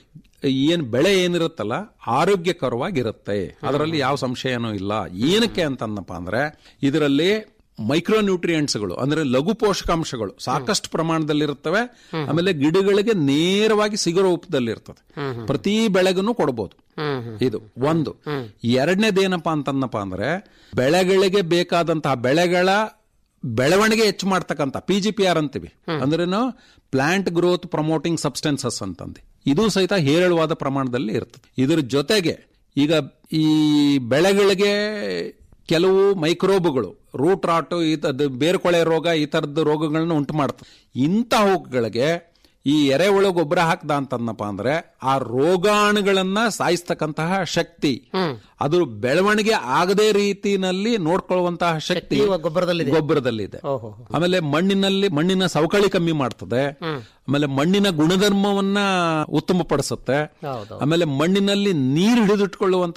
ಏನ್ ಬೆಳೆ ಏನಿರುತ್ತಲ್ಲ ಆರೋಗ್ಯಕರವಾಗಿರುತ್ತೆ ಅದರಲ್ಲಿ ಯಾವ ಸಂಶಯನೂ ಇಲ್ಲ ಏನಕ್ಕೆ ಅಂತಂದಪ್ಪ ಅಂದ್ರೆ ಇದರಲ್ಲಿ ಮೈಕ್ರೋ ನ್ಯೂಟ್ರಿಯೆಂಟ್ಸ್ಗಳು ಅಂದ್ರೆ ಲಘು ಪೋಷಕಾಂಶಗಳು ಸಾಕಷ್ಟು ಪ್ರಮಾಣದಲ್ಲಿರುತ್ತವೆ ಆಮೇಲೆ ಗಿಡಗಳಿಗೆ ನೇರವಾಗಿ ಸಿಗೋ ರೂಪದಲ್ಲಿರ್ತದೆ ಪ್ರತಿ ಬೆಳೆಗೂ ಕೊಡಬಹುದು ಇದು ಒಂದು ಎರಡನೇದೇನಪ್ಪ ಅಂತಂದಪ್ಪ ಅಂದ್ರೆ ಬೆಳೆಗಳಿಗೆ ಬೇಕಾದಂತಹ ಬೆಳೆಗಳ ಬೆಳವಣಿಗೆ ಹೆಚ್ಚು ಮಾಡ್ತಕ್ಕಂಥ ಪಿ ಜಿ ಪಿ ಆರ್ ಅಂತೀವಿ ಅಂದ್ರೇನು ಪ್ಲಾಂಟ್ ಗ್ರೋತ್ ಪ್ರಮೋಟಿಂಗ್ ಸಬ್ಸ್ಟೆನ್ಸಸ್ ಅಂತಂದು ಇದು ಸಹಿತ ಹೇರಳವಾದ ಪ್ರಮಾಣದಲ್ಲಿ ಇರ್ತದೆ ಇದ್ರ ಜೊತೆಗೆ ಈಗ ಈ ಬೆಳೆಗಳಿಗೆ ಕೆಲವು ಮೈಕ್ರೋಬ್ಗಳು ರೂಟ್ ರಾಟು ಈ ತರದ್ದು ಬೇರ್ಕೊಳೆ ರೋಗ ಈ ತರದ ರೋಗಗಳನ್ನ ಉಂಟು ಮಾಡ್ತವೆ ಇಂತಹವುಗಳಿಗೆ ಈ ಎರೆಹುಳು ಗೊಬ್ಬರ ಹಾಕ್ದ ಅಂತಂದಪ್ಪ ಅಂದ್ರೆ ಆ ರೋಗಾಣುಗಳನ್ನ ಸಾಯಿಸ್ತಕ್ಕಂತಹ ಶಕ್ತಿ ಅದು ಬೆಳವಣಿಗೆ ಆಗದೇ ರೀತಿನಲ್ಲಿ ನೋಡ್ಕೊಳ್ಳುವಂತಹ ಶಕ್ತಿ ಗೊಬ್ಬರದಲ್ಲಿದೆ ಗೊಬ್ಬರದಲ್ಲಿದೆ ಆಮೇಲೆ ಮಣ್ಣಿನಲ್ಲಿ ಮಣ್ಣಿನ ಸವಕಳಿ ಕಮ್ಮಿ ಮಾಡ್ತದೆ ಆಮೇಲೆ ಮಣ್ಣಿನ ಗುಣಧರ್ಮವನ್ನ ಉತ್ತಮಪಡಿಸುತ್ತೆ ಹೌದು ಆಮೇಲೆ ಮಣ್ಣಿನಲ್ಲಿ ನೀರು ಹಿಡಿದಿಟ್ಕೊಳ್ಳುವಂತ